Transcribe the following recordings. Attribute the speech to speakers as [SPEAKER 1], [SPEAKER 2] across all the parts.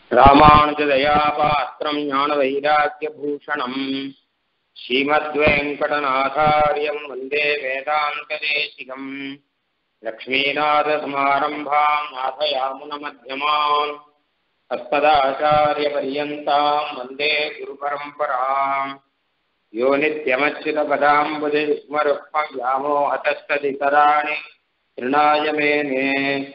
[SPEAKER 1] ராமானுஜதயாபாத்திரம் ஞானவைராக்கியபூஷணம் ஸ்ரீமத்வேங்கடநாதாரியம் வந்தே வேதாந்ததேசிகம் லக்ஷ்மீநாதசமாரம்பாம் நாथयामुनमध्यमाम् अस्मदाचार्यपर्यन्ताम् वन्दे गुरुपरम्पराम् यो नित्यमच्युतपदाम्बुजे स्मरुक्मव्यामोहतस्तदितराणि तृणाय मेने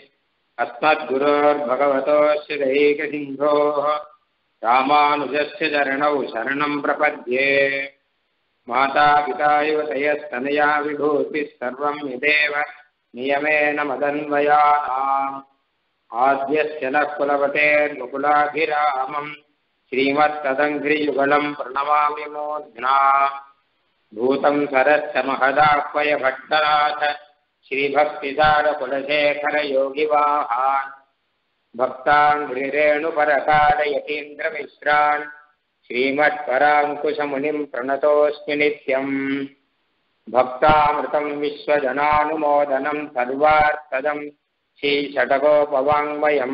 [SPEAKER 1] अस्मद्गुरोर्भगवतोऽस्य दैकसिन्धोः रामानुजस्य चरणौ शरणं प्रपद्ये मातापिता युवतयस्तनया विभूतिः सर्वं यदेव नियमेन मदन्वयानाम् आद्यस्य नः कुलपतेर्मुकुलाभिरामम् श्रीमत्तदङ्घ्रियुगलम् प्रणमामि मूर्ध्ना भूतं सरस्य महदाह्वय भट्टनाथ श्रीभक्तिदारकुलशेखरयोगिवाहान् भक्ताङ्घ्रिरेणुपरकालयतीन्द्रमिश्रान् श्रीमत्पराङ्कुशमुनिम् प्रणतोऽस्मि नित्यम् भक्तामृतम् विश्वजनानुमोदनम् सर्वार्थदम् श्रीषटकोपवाङ्मयम्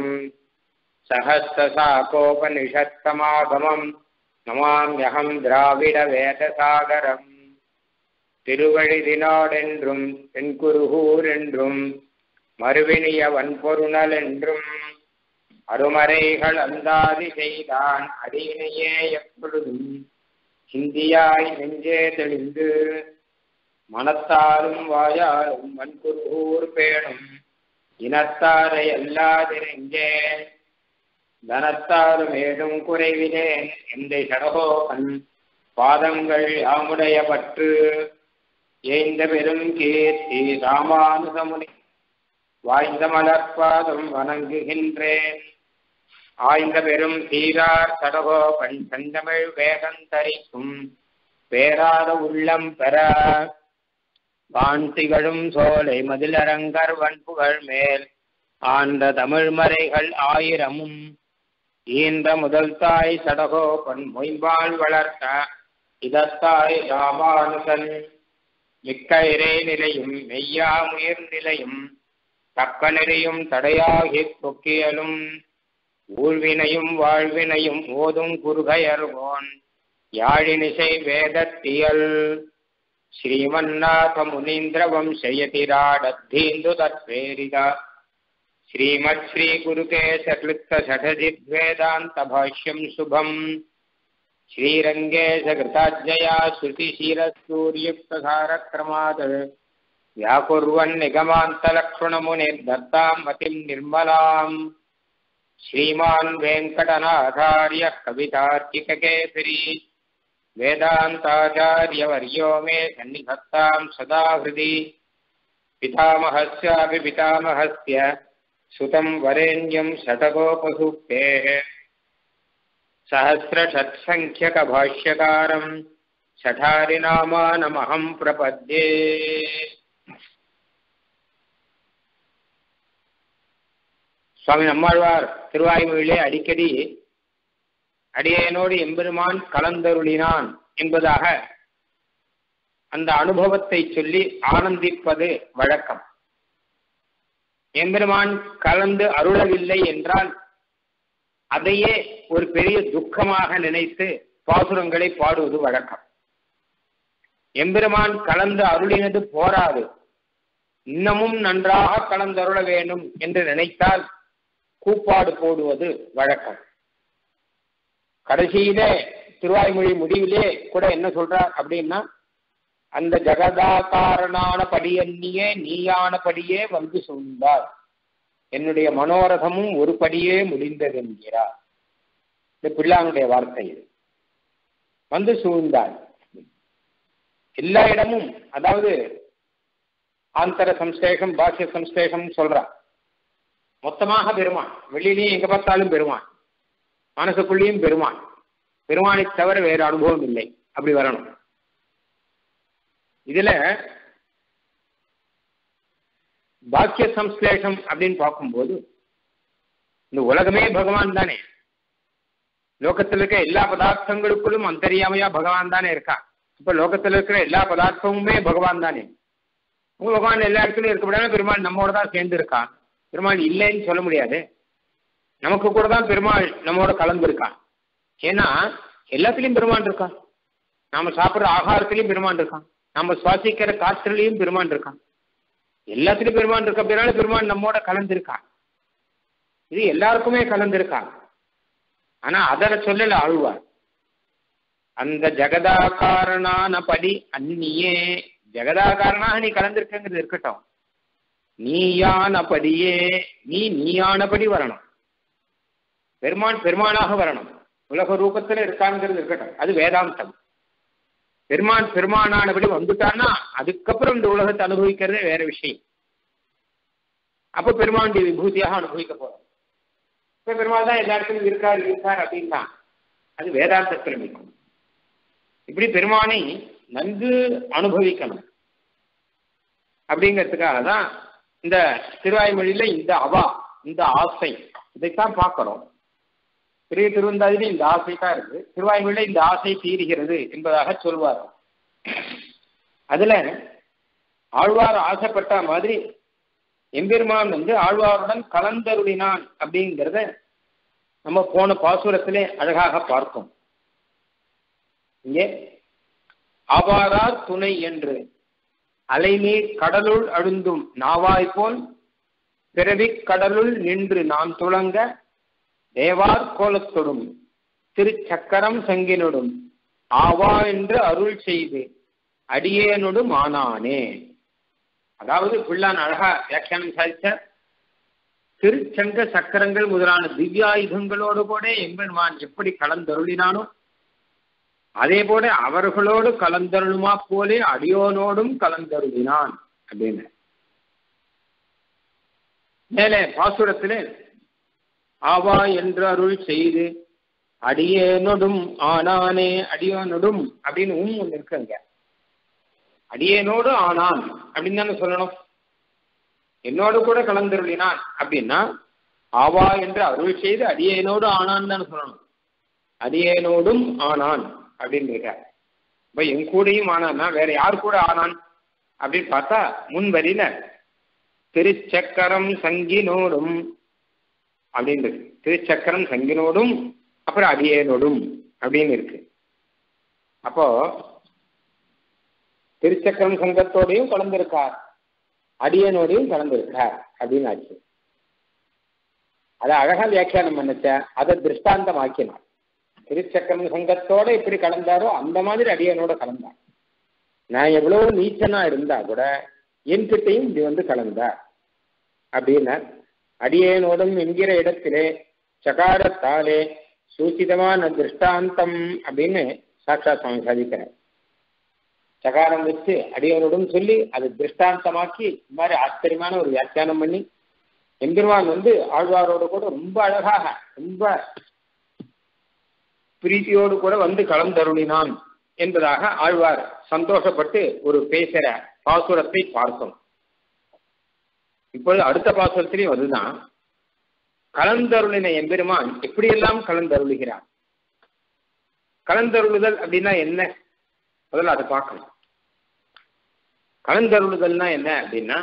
[SPEAKER 1] सहस्रशाकोपनिषत्समागमम् नमाम्यहम् द्राविडवेदसागरम् திருவழிதினாடென்றும் தென்குருகூர் என்றும் மறுவினிய வன்பொருணல் என்றும் அருமறைகள் அந்தாதி செய்தான் அடியினையே எப்பொழுதும் சிந்தியாய் நெஞ்சே தெளிந்து மனத்தாலும் வாயாலும் வன்குருகூர் பேணும் இனத்தாரை அல்லாதிருங்கே தனத்தாலும் ஏதும் குறைவினேன் எந்த சடகோகன் பாதங்கள் யாமுடைய பற்று ஏய்ந்த பெரும் கீர்த்தி ராமானுசமுனி வாய்ந்த மலர்பாதம் வணங்குகின்றேன் ஆய்ந்த பெரும் தீரார் சடகோபன் செந்தமிழ் வேகந்தரிக்கும் பேராத உள்ளம் பெற வான் திகழும் சோலை மதிலரங்கர் வன்புகழ் மேல் ஆண்ட தமிழ் மறைகள் ஆயிரமும் ஈன்ற முதல் தாய் சடகோபன் மொய்பால் வளர்த்த இதத்தாய் ராமானுசன் மிக்க இறை நிலையும் மெய்யாமுயிர் நிலையும் தக்க நெறியும் தடையாகி தொக்கியலும் ஊழ்வினையும் வாழ்வினையும் ஓதும் குருகையர்வோன் யாழினிசை வேதத்தியல் ஸ்ரீமன்னாத முனீந்திர வம்சயதிராடத்தீந்து தத்வேரித ஸ்ரீமத் ஸ்ரீ குருகேசகிருத்த சடஜித்வேதாந்த பாஷ்யம் சுபம் श्रीरङ्गेशकृताज्ञया श्रुतिशीरसूर्युक्तधारक्रमात् व्याकुर्वन्निगमान्तलक्ष्मणमुनिर्दत्ताम् मतिम् निर्मलाम् श्रीमान् वेङ्कटनाथार्यः कवितार्किककेसरी वेदान्ताचार्यवर्यो मे सन्निधत्ताम् सदा हृदि पितामहस्यापि पितामहस्य सुतम् वरेण्यम् शतकोपसूक्तेः सहस्रषट्सङ्ख्यकभाष्यकारम् शठारिनामानमहम् प्रपद्ये சுவாமி நம்மாழ்வார் திருவாய்மொழியிலே அடிக்கடி அடியேனோடு எம்பெருமான் கலந்தருளினான் என்பதாக அந்த அனுபவத்தை சொல்லி ஆனந்திப்பது வழக்கம் எம்பெருமான் கலந்து அருளவில்லை என்றால் அதையே ஒரு பெரிய துக்கமாக நினைத்து பாசுரங்களை பாடுவது வழக்கம் எம்பெருமான் கலந்து அருளினது போராது இன்னமும் நன்றாக கலந்தருள வேண்டும் என்று நினைத்தால் கூப்பாடு போடுவது வழக்கம் கடைசியிலே திருவாய்மொழி முடிவிலே கூட என்ன சொல்றார் அப்படின்னா அந்த ஜெகதாகாரனான படியன்னியே நீயானபடியே வந்து சூழ்ந்தார் என்னுடைய மனோரதமும் ஒரு படியே முடிந்தது என்கிறார் இந்த பிள்ளானுடைய வார்த்தை இது வந்து சூழ்ந்தாள் எல்லா இடமும் அதாவது ஆந்தர சம்ஸ்லேஷம் பாஷ்ய சம்ஸ்லேஷம் சொல்றான் மொத்தமாக பெருமான் வெளியிலையும் எங்க பார்த்தாலும் பெருமான் மனசுக்குள்ளேயும் பெருமான் பெருமானை தவிர வேறு அனுபவம் இல்லை அப்படி வரணும் இதுல பாக்கிய சம்ஸ்லேஷம் அப்படின்னு பார்க்கும்போது இந்த உலகமே பகவான் தானே லோகத்தில் இருக்க எல்லா பதார்த்தங்களுக்குள்ளும் அந்தரியாமையா பகவான் தானே இருக்கா இப்ப லோகத்தில் இருக்கிற எல்லா பதார்த்தமுமே பகவான் தானே உங்க பகவான் எல்லா இடத்துலயும் இருக்க முடியாம பெருமாள் நம்மோட தான் சேர்ந்து இருக்கான் பெருமாள் இல்லைன்னு சொல்ல முடியாது நமக்கு கூட தான் பெருமாள் நம்மோட கலந்துருக்கான் ஏன்னா எல்லாத்துலயும் பெருமான் இருக்கான் நாம சாப்பிடுற ஆகாரத்திலையும் பெருமான் இருக்கான் நம்ம சுவாசிக்கிற காற்றுலையும் பெருமான் இருக்கான் எல்லாத்துலயும் பெருமான் இருக்க அப்படின்னால பெருமான் நம்மோட கலந்திருக்கான் இது எல்லாருக்குமே கலந்திருக்கான் ஆனா அதனை சொல்லல ஆழ்வார் அந்த ஜெகதாகாரனான படி அந்நியே ஜெகதாகாரனாக நீ கலந்திருக்கங்கிறது இருக்கட்டும் நீயானபடியே நீ நீயானபடி வரணும் பெருமான் பெருமானாக வரணும் உலக ரூபத்துல இருக்காங்கிறது இருக்கட்டும் அது வேதாந்தம் பெருமான் பெருமானானபடி வந்துட்டான்னா அதுக்கப்புறம் இந்த உலகத்தை அனுபவிக்கிறதே வேற விஷயம் அப்ப பெருமானுடைய விபூதியாக அனுபவிக்க போறோம் இப்ப பெருமாள் தான் எல்லா இடத்துலையும் இருக்கார் இருக்கார் அப்படின்னா அது வேதாந்தத்தில் நிற்கும் இப்படி பெருமானை நன்கு அனுபவிக்கணும் அப்படிங்கிறதுக்காக தான் இந்த திருவாய்மொழியில இந்த அவா இந்த ஆசை இதைத்தான் பார்க்கிறோம் பெரிய திருவந்தாதியில இந்த ஆசை தான் இருக்கு திருவாய்மொழியில இந்த ஆசை தீருகிறது என்பதாக சொல்வார் அதுல ஆழ்வார் ஆசைப்பட்ட மாதிரி எம்பெருமான் வந்து ஆழ்வாருடன் கலந்தருளினான் அப்படிங்கிறத நம்ம போன பாசுரத்திலே அழகாக பார்த்தோம் இங்கே ஆவாரார் துணை என்று அலைநீர் கடலுள் அழுந்தும் நாவாய் போல் பிறவிக் கடலுள் நின்று நான் துளங்க தேவார் கோலத்தொடும் திருச்சக்கரம் சங்கினொடும் ஆவா என்று அருள் செய்து அடியேனொடும் ஆனானே அதாவது பிள்ளான் அழகா வியாக்கியானம் சாதிச்ச திருச்சங்க சக்கரங்கள் முதலான திவ்யாயுதங்களோடு கூட எம்பெருமான் எப்படி கலந்தருளினானோ அதே போல அவர்களோடு கலந்தருளுமா போலே அடியோனோடும் கலந்தருளினான் அப்படின்னு மேலே பாசுரத்திலே ஆவா என்று அருள் செய்து அடியேனொடும் ஆனானே அடியோனொடும் அப்படின்னு உம் ஒன்று இருக்குங்க அடியேனோடு ஆனான் அப்படின்னு தானே சொல்லணும் என்னோடு கூட கலந்தருளினான் அப்படின்னா ஆவா என்று அருள் செய்து அடியேனோடு ஆனான் தானே சொல்லணும் அடியேனோடும் ஆனான் அப்படின்னு இருக்கார் இப்ப என் கூடயும் ஆனான்னா வேற யார் கூட ஆனான் அப்படின்னு பார்த்தா முன் வரியில திருச்சக்கரம் சங்கினோடும் அப்படின்னு இருக்கு திருச்சக்கரம் சங்கினோடும் அப்புறம் அடியேனோடும் அப்படின்னு இருக்கு அப்போ திருச்சக்கரம் சங்கத்தோடையும் கலந்திருக்கார் அடியனோடையும் கலந்திருக்கார் அப்படின்னு ஆச்சு அதை அழகா வியாக்கியானம் பண்ணச்ச அதை திருஷ்டாந்தம் ஆக்கினார் திருச்சக்கரம் சங்கத்தோட எப்படி கலந்தாரோ அந்த மாதிரி அடியனோட கலந்தார் நான் எவ்வளவு நீச்சனா இருந்தா கூட என்கிட்டையும் இப்படி வந்து கலந்தார் அப்படின்னார் அடியேனோடும் என்கிற இடத்திலே சகாரத்தாலே சூச்சிதமான திருஷ்டாந்தம் அப்படின்னு சாட்சா சுவாமி சாதிக்கிறார் சகாரம் வச்சு அடியவரோடும் சொல்லி அதை திருஷ்டாந்தமாக்கி இந்த மாதிரி ஆச்சரியமான ஒரு வியாக்கியானம் பண்ணி எம்பெருமான் வந்து ஆழ்வாரோடு கூட ரொம்ப அழகாக ரொம்ப பிரீத்தியோடு கூட வந்து கலந்தருளினான் என்பதாக ஆழ்வார் சந்தோஷப்பட்டு ஒரு பேசுற பாசுரத்தை பார்த்தோம் இப்பொழுது அடுத்த பாசுரத்திலையும் அதுதான் கலந்தருளின எம்பெருமான் எப்படியெல்லாம் கலந்தருளுகிறார் கலந்தருளுதல் அப்படின்னா என்ன முதல்ல அதை பார்க்கணும் கலந்தருளுதல்னா என்ன அப்படின்னா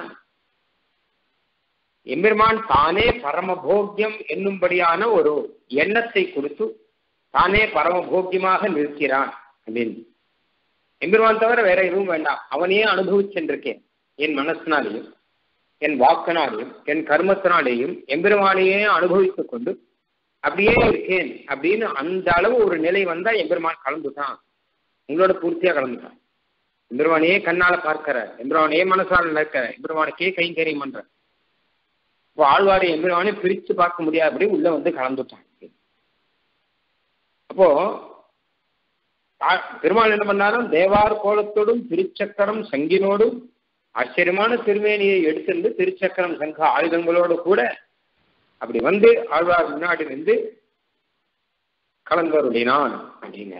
[SPEAKER 1] எம்பெருமான் தானே பரமபோக்கியம் என்னும்படியான ஒரு எண்ணத்தை கொடுத்து தானே பரமபோக்கியமாக நிற்கிறான் அப்படின்னு எம்பெருமான் தவிர வேற எதுவும் வேண்டாம் அவனையே அனுபவிச்சென்றிருக்கேன் என் மனசினாலேயும் என் வாக்கினாலேயும் என் கர்மத்தினாலேயும் எம்பெருமானையே அனுபவித்துக் கொண்டு அப்படியே இருக்கேன் அப்படின்னு அந்த அளவு ஒரு நிலை வந்தா எம்பெருமான் கலந்துட்டான் உங்களோட பூர்த்தியா கலந்துட்டான் எம்பெருமானையே கண்ணால பார்க்கிற எம்பெருமானையே மனசால நிற்கிற எம்பெருமானுக்கே கைங்கரியம் பண்ற இப்போ ஆழ்வாரை எம்பெருமானே பிரித்து பார்க்க முடியாதபடி உள்ள வந்து கலந்துட்டான் அப்போ பெருமாள் என்ன பண்ணாலும் தேவார் கோலத்தோடும் திருச்சக்கரம் சங்கினோடும் ஆச்சரியமான திருமேனியை எடுத்திருந்து திருச்சக்கரம் சங்க ஆயுதங்களோடு கூட அப்படி வந்து ஆழ்வார் முன்னாடி வந்து கலந்தருளினான் அப்படிங்க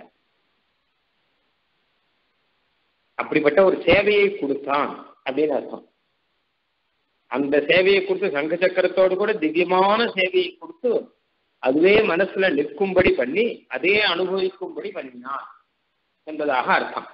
[SPEAKER 1] அப்படிப்பட்ட ஒரு சேவையை கொடுத்தான் அப்படின்னு அர்த்தம் அந்த சேவையை கொடுத்து சங்க சக்கரத்தோடு கூட திவ்யமான சேவையை கொடுத்து அதுவே மனசுல நிற்கும்படி பண்ணி அதே அனுபவிக்கும்படி பண்ணினான் என்பதாக அர்த்தம்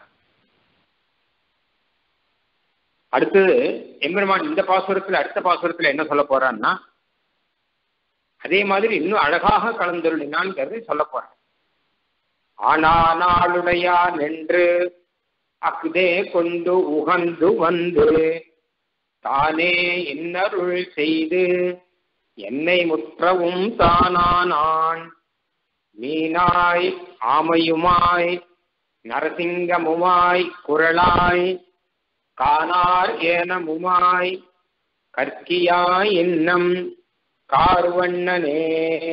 [SPEAKER 1] அடுத்தது எம்பெருமான் இந்த பாசுரத்துல அடுத்த பாசுரத்துல என்ன சொல்ல போறான்னா அதே மாதிரி இன்னும் அழகாக கலந்துருளினான்ங்கிறது சொல்ல போறேன் ஆனானாளுடையார் நின்று அஃதே கொண்டு உகந்து வந்து தானே இன்னருள் செய்து என்னை முற்றவும் தானானான் மீனாய் ஆமையுமாய் நரசிங்கமுமாய் குரலாய் காணார் ஏனமுமாய் கற்கியாய் இன்னம் கார்வண்ணனே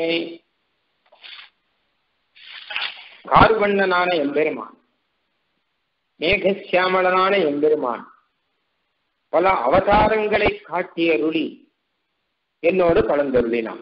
[SPEAKER 1] கார்வண்ணனான எம்பெருமான் மேகசியாமலனான எம்பெருமான் பல அவதாரங்களை காட்டிய ருளி என்னோடு கலந்தருளினான்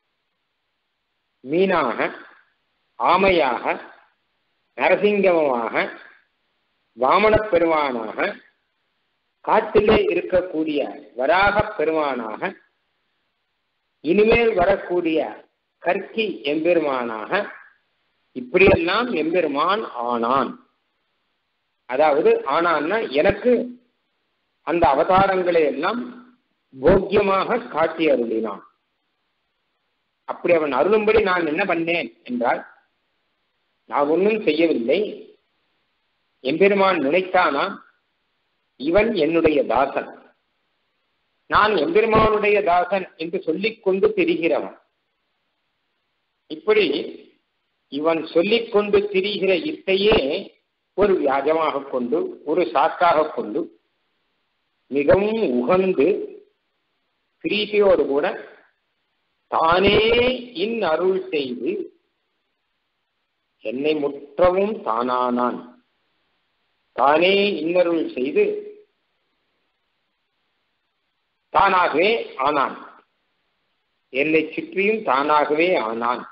[SPEAKER 1] மீனாக ஆமையாக நரசிங்கமமாக வாமனப் பெருமானாக காட்டிலே இருக்கக்கூடிய வராகப் பெருமானாக இனிமேல் வரக்கூடிய கற்கி எம்பெருமானாக இப்படியெல்லாம் எம்பெருமான் ஆனான் அதாவது ஆனான்னா எனக்கு அந்த அவதாரங்களை எல்லாம் போக்கியமாக காட்டி அருளினான் அப்படி அவன் அருளும்படி நான் என்ன பண்ணேன் என்றால் நான் ஒன்றும் செய்யவில்லை எம்பெருமான் நினைத்தானா இவன் என்னுடைய தாசன் நான் எம்பெருமானுடைய தாசன் என்று சொல்லிக் கொண்டு திரிகிறவன் இப்படி இவன் சொல்லிக் கொண்டு திரிகிற இத்தையே ஒரு வியாஜமாக கொண்டு ஒரு சாக்காக கொண்டு மிகவும் உகந்து பிரீத்தியோடு கூட தானே இன் அருள் செய்து என்னை முற்றவும் தானானான் தானே இன்னருள் செய்து தானாகவே ஆனான் என்னை சுற்றியும் தானாகவே ஆனான்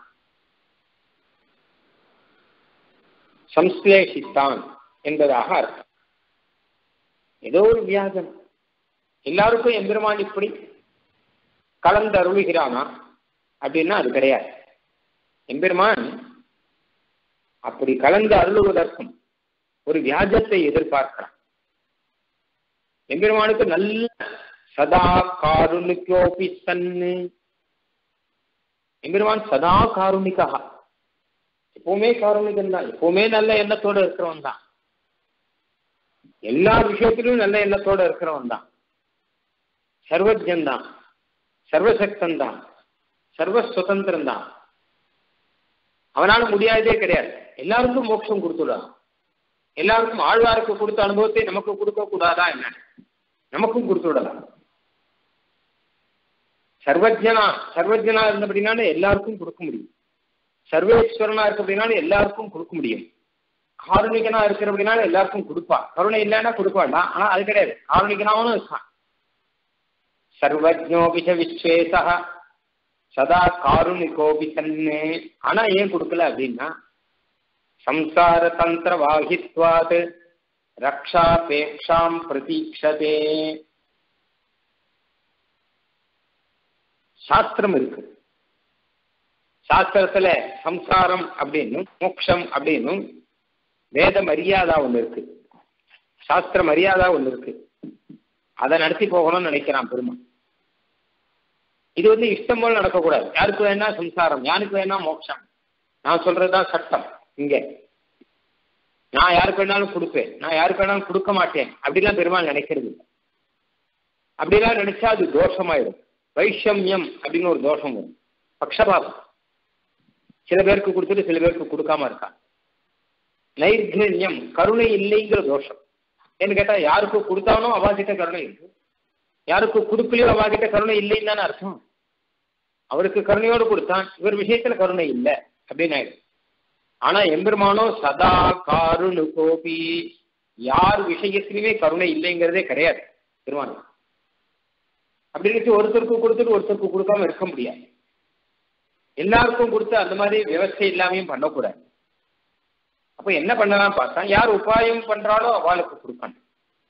[SPEAKER 1] சம்ஸ்லேஷித்தான் என்பதாக அர்த்தம் ஏதோ ஒரு வியாஜம் எல்லாருக்கும் எம்பெருமான் இப்படி கலந்து அருளுகிறானா அப்படின்னா அது கிடையாது எம்பெருமான் அப்படி கலந்து அருளுவதற்கும் ஒரு வியாஜத்தை எதிர்பார்க்கிறான் எம்பெருமானுக்கு நல்ல சதா காருணிக்கோபி சன்னு எம்பெருமான் சதா காருணிகா எப்பவுமே காருணிகன் தான் எப்பவுமே நல்ல எண்ணத்தோட இருக்கிறவன் தான் எல்லா விஷயத்திலும் நல்ல எண்ணத்தோட இருக்கிறவன் தான் சர்வஜன் தான் சர்வசக்தன் தான் சர்வ சுதந்திரன் தான் அவனால முடியாததே கிடையாது எல்லாருக்கும் மோட்சம் கொடுத்துடான் எல்லாருக்கும் ஆழ்வாருக்கு கொடுத்த அனுபவத்தை நமக்கு கொடுக்க கூடாதா என்ன நமக்கும் கொடுத்து விடலாம் சர்வஜனா சர்வஜனா இருந்தபடினால எல்லாருக்கும் கொடுக்க முடியும் சர்வேஸ்வரனா இருக்க அப்படின்னால எல்லாருக்கும் கொடுக்க முடியும் காருணிகனா இருக்கிறபடினால எல்லாருக்கும் கொடுப்பா கருணை இல்லைன்னா கொடுப்பாடா ஆனா அது கிடையாது காருணிகனாவும் இருக்கான் சர்வஜோபிஷ விஸ்வேசா சதா காருணிகோபி தன்னே ஆனா ஏன் கொடுக்கல அப்படின்னா சம்சார தந்திர வாகித்வாத் ரக்ஷாபேக்ஷாம் பிரதீட்சதே சாஸ்திரம் இருக்கு சாஸ்திரத்துல சம்சாரம் அப்படின்னும் மோக்ஷம் அப்படின்னும் வேத மரியாதா ஒண்ணு இருக்கு சாஸ்திர மரியாதா ஒண்ணு இருக்கு அதை நடத்தி போகணும்னு நினைக்கிறான் பெருமாள் இது வந்து இஷ்டம் போல நடக்கக்கூடாது யாருக்கு வேணா சம்சாரம் யாருக்கு வேணா மோட்சம் நான் சொல்றதுதான் சட்டம் இங்க நான் யாருக்கு வேணாலும் கொடுப்பேன் நான் யாருக்கு வேணாலும் கொடுக்க மாட்டேன் அப்படிலாம் பெருமாள் நினைக்கிறது இல்லை அப்படிலாம் நினைச்சா அது தோஷமாயிடும் வைஷமியம் அப்படின்னு ஒரு தோஷம் வரும் பக்ஷபாதம் சில பேருக்கு கொடுத்துட்டு சில பேருக்கு கொடுக்காம இருக்கா நைர்கண்யம் கருணை இல்லைங்கிற தோஷம் ஏன்னு கேட்டா யாருக்கு கொடுத்தானோ அவாகிட்ட கருணை இருக்கு யாருக்கு கொடுக்கலையோ அவாகிட்ட கருணை இல்லைன்னு தானே அர்த்தம் அவருக்கு கருணையோடு கொடுத்தான் இவர் விஷயத்துல கருணை இல்லை அப்படின்னு ஆயிடும் ஆனா எம்பெருமானோ சதா காருணு கோபி யார் விஷயத்திலுமே கருணை இல்லைங்கிறதே கிடையாது பெருமானம் அப்படின்னு ஒருத்தருக்கு கொடுத்துட்டு ஒருத்தருக்கு கொடுக்காம இருக்க முடியாது எல்லாருக்கும் கொடுத்து அந்த மாதிரி விவசாய இல்லாமையும் பண்ணக்கூடாது அப்ப என்ன பண்ணலாம் பார்த்தா யார் உபாயம் பண்றாளோ அவளுக்கு கொடுக்கணும்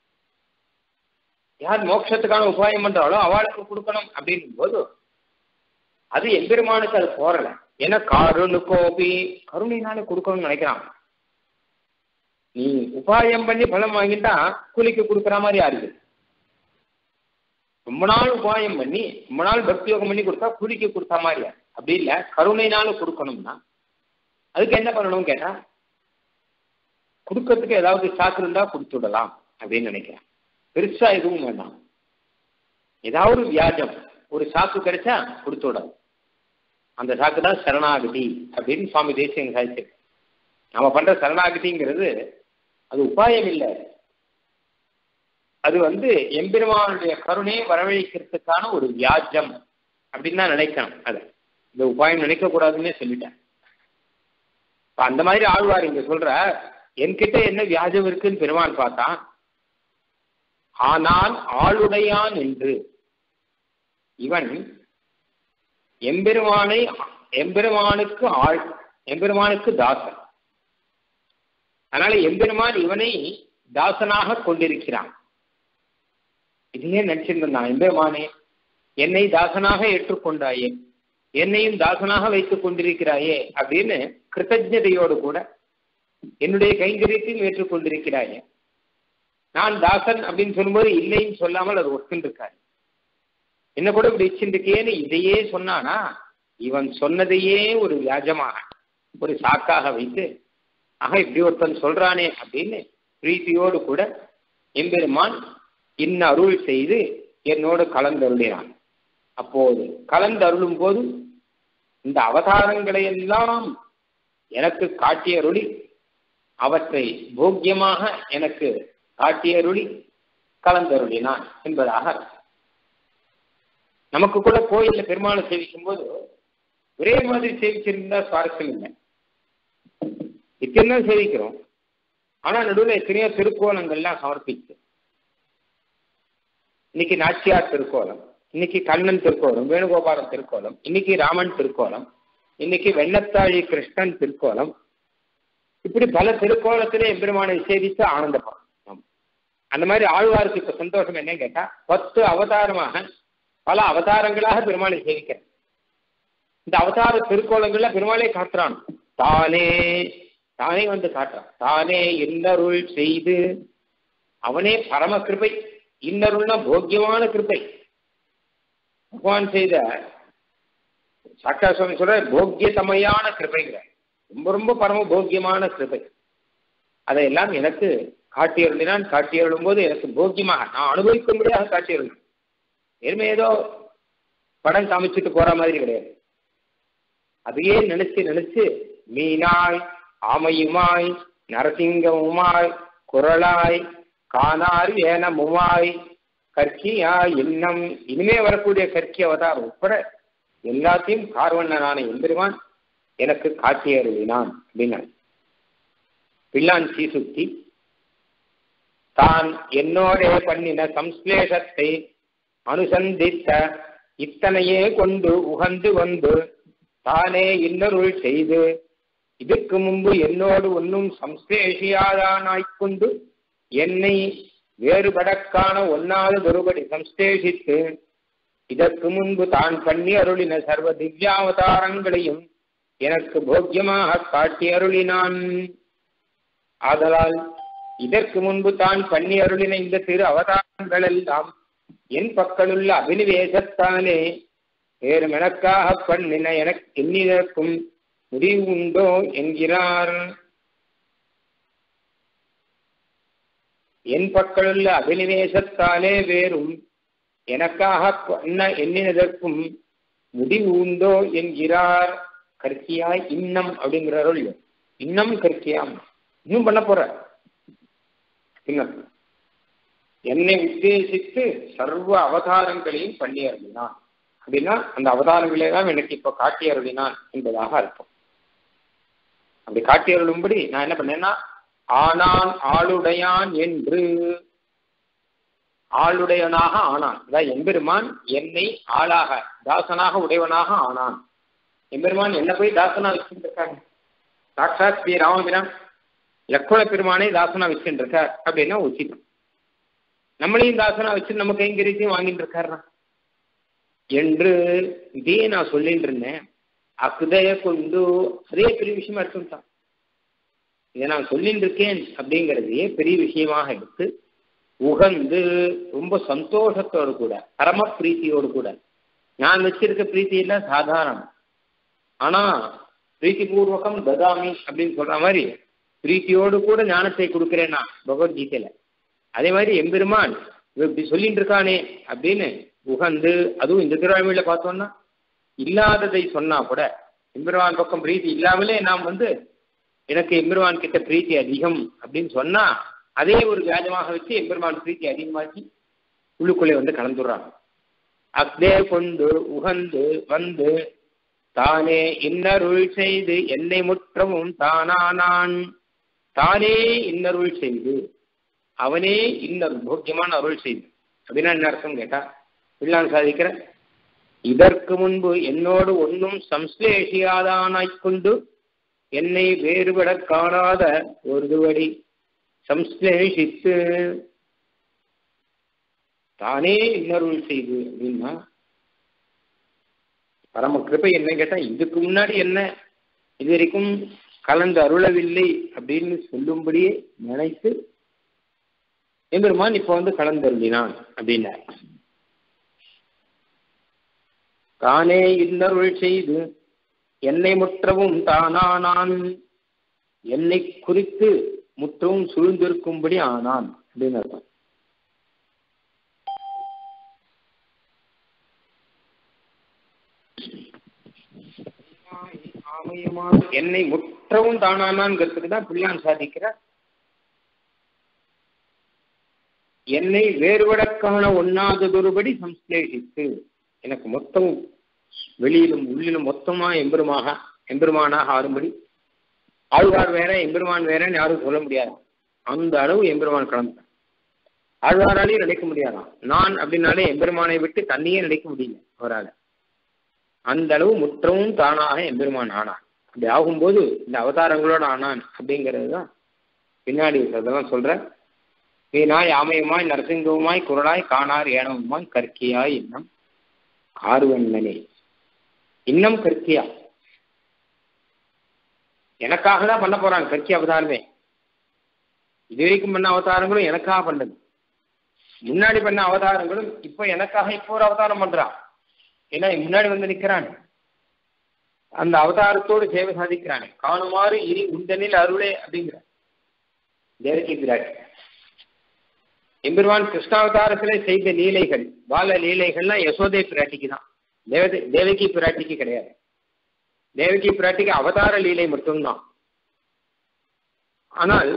[SPEAKER 1] யார் மோட்சத்துக்கான உபாயம் பண்றாளோ அவளுக்கு கொடுக்கணும் அப்படின்னும் போது அது எம்பெருமானுக்கு அது போறல ஏன்னா கருணு கோபி கருணைனால கொடுக்கணும்னு நினைக்கிறான் நீ உபாயம் பண்ணி பலம் வாங்கிட்டா கூலிக்கு கொடுக்குற மாதிரி ஆகுது ரொம்ப நாள் உபாயம் பண்ணி ரொம்ப நாள் பக்தி யோகம் பண்ணி கொடுத்தா கூலிக்கு கொடுத்த மாதிரியா அப்படி இல்லை கருணைனாலும் கொடுக்கணும்னா அதுக்கு என்ன பண்ணணும் கேட்டா கொடுக்கறதுக்கு ஏதாவது சாக்கு இருந்தா கொடுத்துடலாம் அப்படின்னு நினைக்கிறேன் பெருசா எதுவும் வேண்டாம் ஏதாவது வியாஜம் ஒரு சாக்கு கிடைச்சா கொடுத்து விடலாம் அந்த சாக்கு தான் சரணாகதி அப்படின்னு சுவாமி தேசியம் சாதிச்சு நம்ம பண்ற சரணாகதிங்கிறது அது உபாயம் இல்லை அது வந்து எம்பெருமானுடைய கருணையை வரவழைக்கிறதுக்கான ஒரு வியாஜம் அப்படின்னு தான் நினைக்கணும் அதை இந்த உபாயம் நினைக்க கூடாதுன்னே சொல்லிட்டேன் அந்த மாதிரி ஆழ்வார் இங்க சொல்ற என்கிட்ட என்ன வியாஜம் இருக்குன்னு பெருமான் பார்த்தான் ஆனால் ஆளுடையான் என்று இவன் எம்பெருமானை எம்பெருமானுக்கு ஆள் எம்பெருமானுக்கு தாசன் அதனால எம்பெருமான் இவனை தாசனாக கொண்டிருக்கிறான் இதையே நினைச்சிருந்தான் எம்பெருமானே என்னை தாசனாக ஏற்றுக்கொண்டாயே என்னையும் தாசனாக வைத்துக் கொண்டிருக்கிறாயே அப்படின்னு கிருத்தஜதையோடு கூட என்னுடைய கைங்கரியத்தையும் ஏற்றுக்கொண்டிருக்கிறாயே நான் தாசன் அப்படின்னு சொல்லும்போது இல்லைன்னு சொல்லாமல் அது ஒத்துருக்காரு என்ன கூட இப்படி வச்சிருக்கேன்னு இதையே சொன்னானா இவன் சொன்னதையே ஒரு வியாஜமாக ஒரு சாக்காக வைத்து ஆக இப்படி ஒருத்தன் சொல்றானே அப்படின்னு பிரீத்தியோடு கூட எம்பெருமான் இன்ன அருள் செய்து என்னோடு கலந்தருளினான் அப்போது கலந்தருளும் போது இந்த அவதாரங்களை எல்லாம் எனக்கு காட்டியருளி அவற்றை போக்கியமாக எனக்கு காட்டியருளி கலந்தருளினான் என்பதாக நமக்கு கூட கோயில்ல பெருமாளை சேவிக்கும் போது ஒரே மாதிரி சேவிச்சிருந்தா சுவாரஸ்யம் இல்லை இத்தனை சேவிக்கிறோம் ஆனா நடுவில் எத்தனையோ திருக்கோலங்கள்லாம் சமர்ப்பிச்சு இன்னைக்கு நாச்சியார் திருக்கோலம் இன்னைக்கு கண்ணன் திருக்கோலம் வேணுகோபாலன் திருக்கோலம் இன்னைக்கு ராமன் திருக்கோலம் இன்னைக்கு வெண்ணத்தாழி கிருஷ்ணன் திருக்கோலம் இப்படி பல திருக்கோலத்திலே எம்பெருமானை சேவித்து ஆனந்தப்படும் அந்த மாதிரி ஆழ்வாருக்கு இப்ப சந்தோஷம் என்னன்னு கேட்டா பத்து அவதாரமாக பல அவதாரங்களாக பெருமாளை சேவிக்கிறேன் இந்த அவதார திருக்கோலங்கள்ல பெருமாளை காட்டுறான் தானே தானே வந்து காட்டுறான் தானே இன்னருள் செய்து அவனே பரம கிருபை இன்னருள்னா போக்கியமான கிருப்பை பகவான் செய்த சாக்கா சுவாமி சொல்ற போக்கியதமையான கிருப்பைங்கிற ரொம்ப ரொம்ப பரம போக்கியமான கிருப்பை அதையெல்லாம் எனக்கு காட்டியருளினான் காட்டியருளும் போது எனக்கு போக்கியமாக நான் அனுபவிக்கும்படியாக காட்டியருள் வெறுமே ஏதோ படம் காமிச்சிட்டு போற மாதிரி கிடையாது அதையே நினைச்சு நினைச்சு மீனாய் ஆமையுமாய் நரசிங்கமுமாய் குரலாய் காணார் ஏனமுமாய் கற்கியாய் இன்னம் இனிமே வரக்கூடிய கற்கி அவதாரம் உட்பட எல்லாத்தையும் கார்வண்ணனான எம்பெருமான் எனக்கு காட்சி அருளினான் அப்படின்னா பிள்ளான் சீசுக்தி தான் என்னோடே பண்ணின சம்ஸ்லேஷத்தை அனுசந்தித்த இத்தனையே கொண்டு உகந்து வந்து தானே இன்னருள் செய்து இதற்கு முன்பு என்னோடு ஒன்னும் சம்ஸ்லேஷியாதானாய்க்கொண்டு என்னை வேறுபடக்கான ஒன்னாவது ஒருபடி சம்ஸ்லேஷித்து இதற்கு முன்பு தான் பண்ணி அருளின சர்வ திவ்யாவதாரங்களையும் எனக்கு போக்கியமாக காட்டி அருளினான் ஆதலால் இதற்கு முன்பு தான் பண்ணி அருளின இந்த திரு அவதாரங்கள் எல்லாம் என் பக்கலுள்ள அபினிவேசத்தாலே வேறு எனக்காக பண்ணின எனக்கு எண்ணிதற்கும் முடிவு உண்டோ என்கிறார் என் பக்கலுள்ள அபினிவேசத்தாலே வேறும் எனக்காக பண்ண எண்ணினதற்கும் முடிவு உண்டோ என்கிறார் கற்கியாய் இன்னம் அப்படிங்கிறாரோ இன்னும் கற்கியாம் இன்னும் பண்ண போற இன்னும் என்னை உத்தேசித்து சர்வ அவதாரங்களையும் பண்ணி அருளினான் அப்படின்னா அந்த அவதாரங்களே தான் எனக்கு இப்ப காட்டி அருளினான் என்பதாக அர்த்தம் அப்படி காட்டி அருளும்படி நான் என்ன பண்ணேன்னா ஆனான் ஆளுடையான் என்று ஆளுடையவனாக ஆனான் அதாவது எம்பெருமான் என்னை ஆளாக தாசனாக உடையவனாக ஆனான் எம்பெருமான் என்ன போய் தாசனா வச்சுருக்காங்க சாட்சாத் ஸ்ரீ ராமபிரான் லக்ஷ்மண பெருமானை தாசனா வச்சுட்டு இருக்கார் அப்படின்னா உச்சிதம் நம்மளையும் தாசனா வச்சு நம்ம கைங்கரியத்தையும் வாங்கிட்டு இருக்காருனா என்று இதையே நான் சொல்லிட்டு இருந்தேன் அக்குதைய கொண்டு அதே பெரிய விஷயமா இருக்குன்ட்டான் இதை நான் சொல்லிட்டு இருக்கேன் அப்படிங்கிறதையே பெரிய விஷயமாக எடுத்து உகந்து ரொம்ப சந்தோஷத்தோடு கூட பரம பிரீத்தியோடு கூட நான் வச்சிருக்க பிரீத்தி எல்லாம் சாதாரணம் ஆனா பிரீத்திபூர்வகம் ததாமி அப்படின்னு சொல்ற மாதிரி பிரீத்தியோடு கூட ஞானத்தை கொடுக்கிறேன் நான் பகவத்கீதையில அதே மாதிரி எம்பெருமான் இப்படி சொல்லிட்டு இருக்கானே அப்படின்னு உகந்து அதுவும் இந்த திருவாழ்மையில பார்த்தோம்னா இல்லாததை சொன்னா கூட எம்பெருமான் பக்கம் பிரீத்தி இல்லாமலே நாம் வந்து எனக்கு எம்பெருமான் கிட்ட பிரீத்தி அதிகம் அப்படின்னு சொன்னா அதே ஒரு வியாஜமாக வச்சு எம்பெருமான் பிரீத்தி அதிகமாக்கி உள்ளுக்குள்ளே வந்து கலந்துடுறாங்க அக்தே கொண்டு உகந்து வந்து தானே இன்னருள் செய்து என்னை முற்றமும் தானானான் தானே இன்னருள் செய்து அவனே இன்னர் போக்கியமான அருள் செய்து அப்படின்னா என்ன அர்த்தம் கேட்டா பிள்ளான் சாதிக்கிற இதற்கு முன்பு என்னோடு ஒன்றும் சம்ஸ்லேஷியாதானாய்க் கொண்டு என்னை வேறுபட காணாத ஒருவடி சம்ஸ்லேஷித்து தானே இன்னருள் செய்து அப்படின்னா பரம கிருப்பை என்ன கேட்டா இதுக்கு முன்னாடி என்ன இது வரைக்கும் கலந்து அருளவில்லை அப்படின்னு சொல்லும்படியே நினைத்து எம்பெருமான் இப்ப வந்து கலந்தருளினான் அப்படின்னார் தானே இன்னருள் செய்து என்னை முற்றவும் தானானான் என்னை குறித்து முற்றவும் சூழ்ந்திருக்கும்படி ஆனான் அப்படின்னு அர்த்தம் என்னை முற்றவும் தானானான்ங்கிறதுக்கு தான் பிள்ளையான் சாதிக்கிறார் என்னை வேறுபட காண ஒண்ணாததொருபடி சம்ஸ்லேஷித்து எனக்கு மொத்தம் வெளியிலும் உள்ளிலும் மொத்தமா எம்பெருமாக எம்பெருமானாக ஆறும்படி ஆழ்வார் வேற எம்பெருமான் வேறன்னு யாரும் சொல்ல முடியாது அந்த அளவு எம்பெருமான் கலந்தான் ஆழ்வாராலையும் நினைக்க முடியாதாம் நான் அப்படின்னாலே எம்பெருமானை விட்டு தண்ணியே நினைக்க முடியல அவரால் அந்த அளவு முற்றமும் தானாக எம்பெருமான் ஆனான் அப்படி ஆகும்போது இந்த அவதாரங்களோட ஆனான் அப்படிங்கிறது தான் பின்னாடி அதெல்லாம் சொல்ற வீணாய் ஆமையுமாய் நரசிங்கவுமாய் குரலாய் காணார் ஏனவுமாய் கற்கியாய் இன்னம் ஆர்வண்ணனே இன்னும் கற்கியா எனக்காக தான் பண்ண போறாங்க கற்கி அவதாரமே இது வரைக்கும் பண்ண அவதாரங்களும் எனக்காக பண்ணது முன்னாடி பண்ண அவதாரங்களும் இப்போ எனக்காக இப்போ ஒரு அவதாரம் பண்றான் ஏன்னா முன்னாடி வந்து நிக்கிறான் அந்த அவதாரத்தோடு சேவை சாதிக்கிறானே காணுமாறு இனி உண்டனில் அருளே அப்படிங்கிற தேவகி பிராட்டி எம்பெருமான் கிருஷ்ணாவதாரத்திலே செய்த லீலைகள் பால லீலைகள்லாம் யசோதை பிராட்டிக்கு தான் தேவ தேவகி பிராட்டிக்கு கிடையாது தேவகி பிராட்டிக்கு அவதார லீலை மட்டும்தான் ஆனால்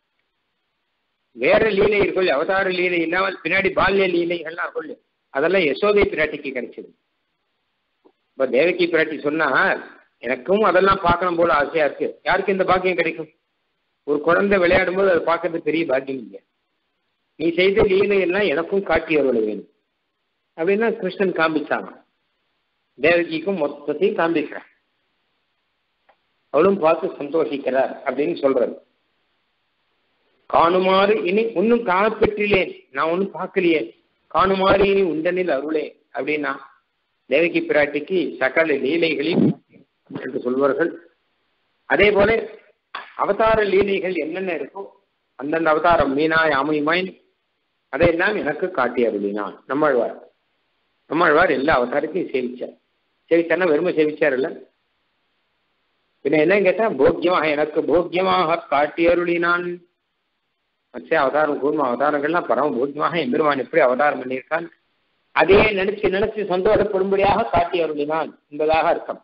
[SPEAKER 1] வேற லீலை இருக்கும் அவதார லீலை இல்லாமல் பின்னாடி பால்ய லீலைகள்லாம் இருக்கும் அதெல்லாம் யசோதை பிராட்டிக்கு கிடைச்சது இப்ப தேவகி பிராட்டி சொன்னா எனக்கும் அதெல்லாம் பார்க்கணும் போல ஆசையா இருக்கு யாருக்கு இந்த பாக்கியம் கிடைக்கும் ஒரு குழந்தை விளையாடும் போது அதை பார்க்கறது பெரிய பாக்கியம் இல்லையா நீ செய்த லீலையெல்லாம் எனக்கும் காட்டி அருள வேணும் அப்படின்னா கிருஷ்ணன் காண்பிச்சாங்க தேவகிக்கும் மொத்தத்தையும் காண்பிக்கிறார் அவளும் பார்த்து சந்தோஷிக்கிறார் அப்படின்னு சொல்றது காணுமாறு இனி ஒன்னும் காணப்பெற்றிலேன் நான் ஒன்னும் பார்க்கலையே காணுமாறு இனி உண்டனில் அருளே அப்படின்னா தேவகி பிராட்டிக்கு சகல லீலைகளையும் என்று சொல்வார்கள் அதே போல அவதார லீலைகள் என்னென்ன இருக்கோ அந்தந்த அவதாரம் மீனாய் அமையுமாய் அதையெல்லாம் எனக்கு காட்டி அருளினான் நம்மாழ்வார் நம்மாழ்வார் எல்லா அவதாரத்தையும் சேவிச்சார் சேவிச்சார்னா வெறுமை சேவிச்சார் இல்ல பின்ன என்ன கேட்டா போக்கியமாக எனக்கு போக்கியமாக காட்டி அருளினான் மற்ற அவதாரம் கூர்ம அவதாரங்கள்லாம் பரம போக்கியமாக எம்பெருமான் எப்படி அவதாரம் பண்ணியிருக்கான் அதையே நினைச்சு நினைச்சு சந்தோஷப்படும்படியாக காட்டி அருளினான் என்பதாக அர்த்தம்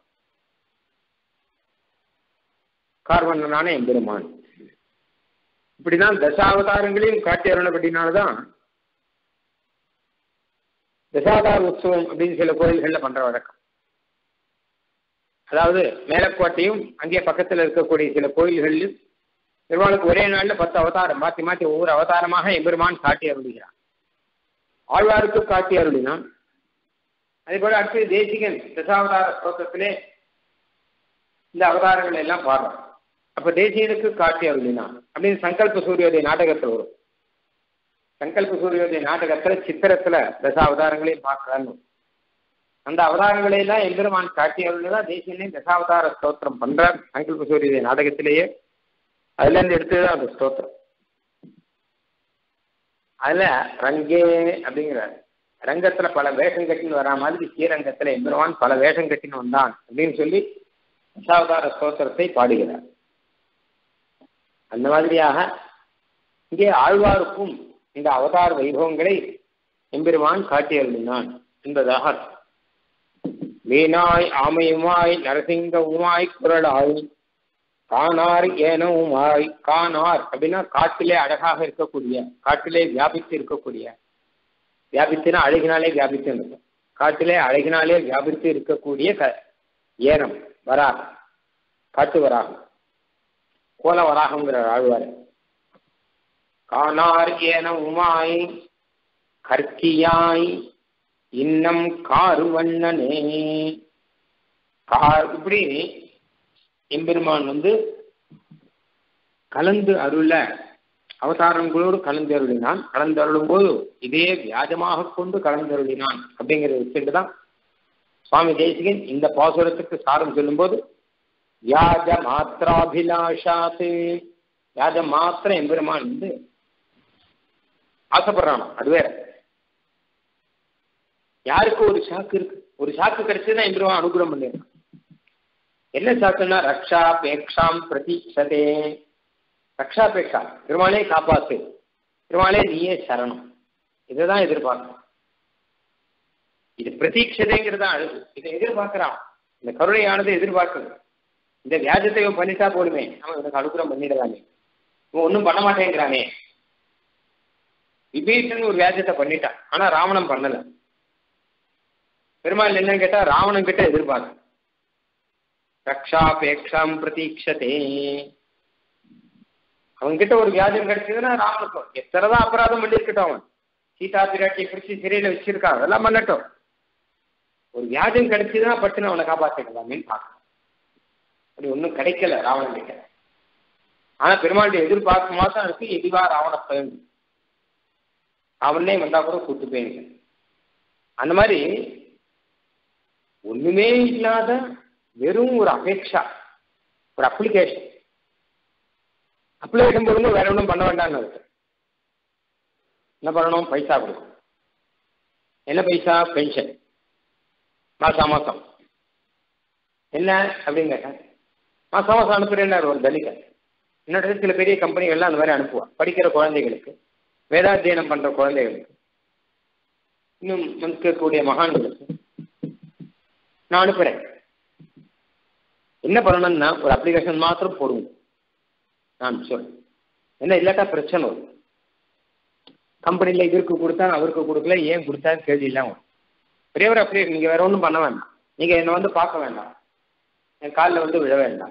[SPEAKER 1] கார்வண்ணனான எம்பெருமான் இப்படிதான் தசாவதாரங்களையும் காட்டி அருளப்படினால்தான் தசாவதார உற்சவம் அப்படின்னு சில கோயில்கள்ல பண்ற வழக்கம் அதாவது மேலக்கோட்டையும் அங்கே பக்கத்துல இருக்கக்கூடிய சில கோயில்களிலும் பெருமாளுக்கு ஒரே நாள்ல பத்து அவதாரம் மாத்தி மாத்தி ஒவ்வொரு அவதாரமாக எம்பெருமான் காட்டி அருளுகிறான் ஆழ்வாருக்கு காட்டி அருளினான் அதே போல அடுத்து தேசிகன் தசாவதார ஸ்தோத்திரத்திலே இந்த அவதாரங்களை எல்லாம் பாடுறான் அப்ப தேசியனுக்கு காட்டி அருளினான் அப்படின்னு சங்கல்ப சூரியோதய நாடகத்தில் வரும் சங்கல்ப சூரியோதய நாடகத்துல சித்திரத்துல தசா அவதாரங்களையும் பார்க்கலான்னு அந்த அவதாரங்களை எல்லாம் எம்பெருமான் காட்டி அருள்தான் தேசியனே தசாவதார ஸ்தோத்திரம் பண்றார் சங்கல்ப சூரியோதய நாடகத்திலேயே அதுல இருந்து எடுத்ததுதான் அந்த ஸ்தோத்திரம் அதுல ரங்கே அப்படிங்கிறார் ரங்கத்துல பல வேஷம் கட்டின்னு வரா மாதிரி ஸ்ரீரங்கத்துல எம்பெருமான் பல வேஷம் கட்டின்னு வந்தான் அப்படின்னு சொல்லி தசாவதார ஸ்தோத்திரத்தை பாடுகிறார் அந்த மாதிரியாக இங்கே ஆழ்வாருக்கும் இந்த அவதார வைபவங்களை எம்பெருமான் காட்டியருளினான் என்பதாக வீணாய் ஆமையுமாய் நரசிங்கவுமாய் குரலாய் காணார் ஏனவுமாய் காணார் அப்படின்னா காட்டிலே அழகாக இருக்கக்கூடிய காட்டிலே வியாபித்து இருக்கக்கூடிய வியாபித்துனா அழகினாலே வியாபித்து இருக்கும் காட்டிலே அழகினாலே வியாபித்து இருக்கக்கூடிய க ஏனம் வராகம் காட்டு வராகம் கோல வராகங்கிற ஆழ்வார் காணார் ஏன உமாய் கற்கியாய் இன்னம் காருவண்ணனே கார் இப்படி எம்பெருமான் வந்து கலந்து அருள அவதாரங்களோடு கலந்து அருளினான் கலந்து அருளும் போது இதே வியாஜமாக கொண்டு கலந்து அருளினான் அப்படிங்கிறத வச்சுட்டு தான் சுவாமி தேசிகன் இந்த பாசுரத்துக்கு சாரம் சொல்லும்போது வியாஜ மாத்திராபிலாஷாத்து வியாஜ மாத்திரம் எம்பெருமான் வந்து ஆசைப்படுறானோ அது வேற யாருக்கு ஒரு சாக்கு இருக்கு ஒரு சாக்கு கிடைச்சதுன்னா எம்பெருமான் அனுகிரகம் பண்ணிருக்கான் என்ன சாக்குன்னா ரக்ஷா பேக்ஷாம் பிரதீட்சதே ரக்ஷா பேக்ஷா பெருமாளே காப்பாத்து பெருமாளே நீயே சரணம் இதுதான் எதிர்பார்க்கணும் இது பிரதீட்சதைங்கிறதா அழகு இதை எதிர்பார்க்கிறான் இந்த கருணையானது எதிர்பார்க்குது இந்த வியாஜத்தை இவன் பண்ணிட்டா போடுமே நம்ம இவனுக்கு அனுகிரகம் பண்ணிடலாமே இவன் ஒன்றும் பண்ண மாட்டேங்கிறானே விபீஷன் ஒரு வியாஜத்தை பண்ணிட்டான் ஆனா ராவணன் பண்ணல பெருமாள் என்னன்னு கேட்டா ராவணன் கிட்ட எதிர்பார்க்க ரக்ஷாபேக்ஷாம் பிரதீட்சதே அவன்கிட்ட ஒரு வியாஜம் கிடைச்சதுன்னா ராமனுக்கும் எத்தனைதான் அபராதம் பண்ணிருக்கட்டும் அவன் சீதா பிராட்டியை பிடிச்சி சிறையில வச்சிருக்கான் அதெல்லாம் பண்ணட்டும் ஒரு வியாஜம் கிடைச்சதுன்னா பட்டுன்னு அவனை காப்பாற்றிக்கலாமேன்னு பார்க்கணும் அப்படி ஒன்றும் கிடைக்கல ராவணன் கிட்ட ஆனா பெருமாளுடைய எதிர்பார்ப்பு மாதம் இருக்கு எதிவா ராவண பயன் அவனே வந்தா கூட கூட்டு போயிருங்க அந்த மாதிரி ஒண்ணுமே இல்லாத வெறும் ஒரு அபேட்சா ஒரு அப்ளிகேஷன் அப்ளிகேஷன் போடும்போது வேற ஒன்றும் பண்ண வேண்டாம்னு இருக்கு என்ன பண்ணணும் பைசா கொடுக்கும் என்ன பைசா பென்ஷன் மாசம் மாசம் என்ன அப்படின்னு கேட்டேன் மாசம் மாசம் அனுப்புறேன் ஒரு தலிகன் என்னோட சில பெரிய கம்பெனிகள்லாம் அந்த மாதிரி அனுப்புவான் படிக்கிற குழந்தைகளுக்கு வேதாத்தியனம் பண்ற குழந்தைகளுக்கு இன்னும் இருக்கக்கூடிய மகான்களுக்கு நான் அனுப்புறேன் என்ன பண்ணணும்னா ஒரு அப்ளிகேஷன் மாத்திரம் போடுங்க நான் சொல்றேன் என்ன இல்லாட்டா பிரச்சனை வரும் கம்பெனியில் இதற்கு கொடுத்தா அவருக்கு கொடுக்கல ஏன் கொடுத்தா கேள்வி இல்லாம வரும் ஒரே ஒரு அப்ளிகேஷன் நீங்கள் வேற ஒன்றும் பண்ண வேண்டாம் நீங்கள் என்னை வந்து பார்க்க வேண்டாம் என் காலில் வந்து விழ வேண்டாம்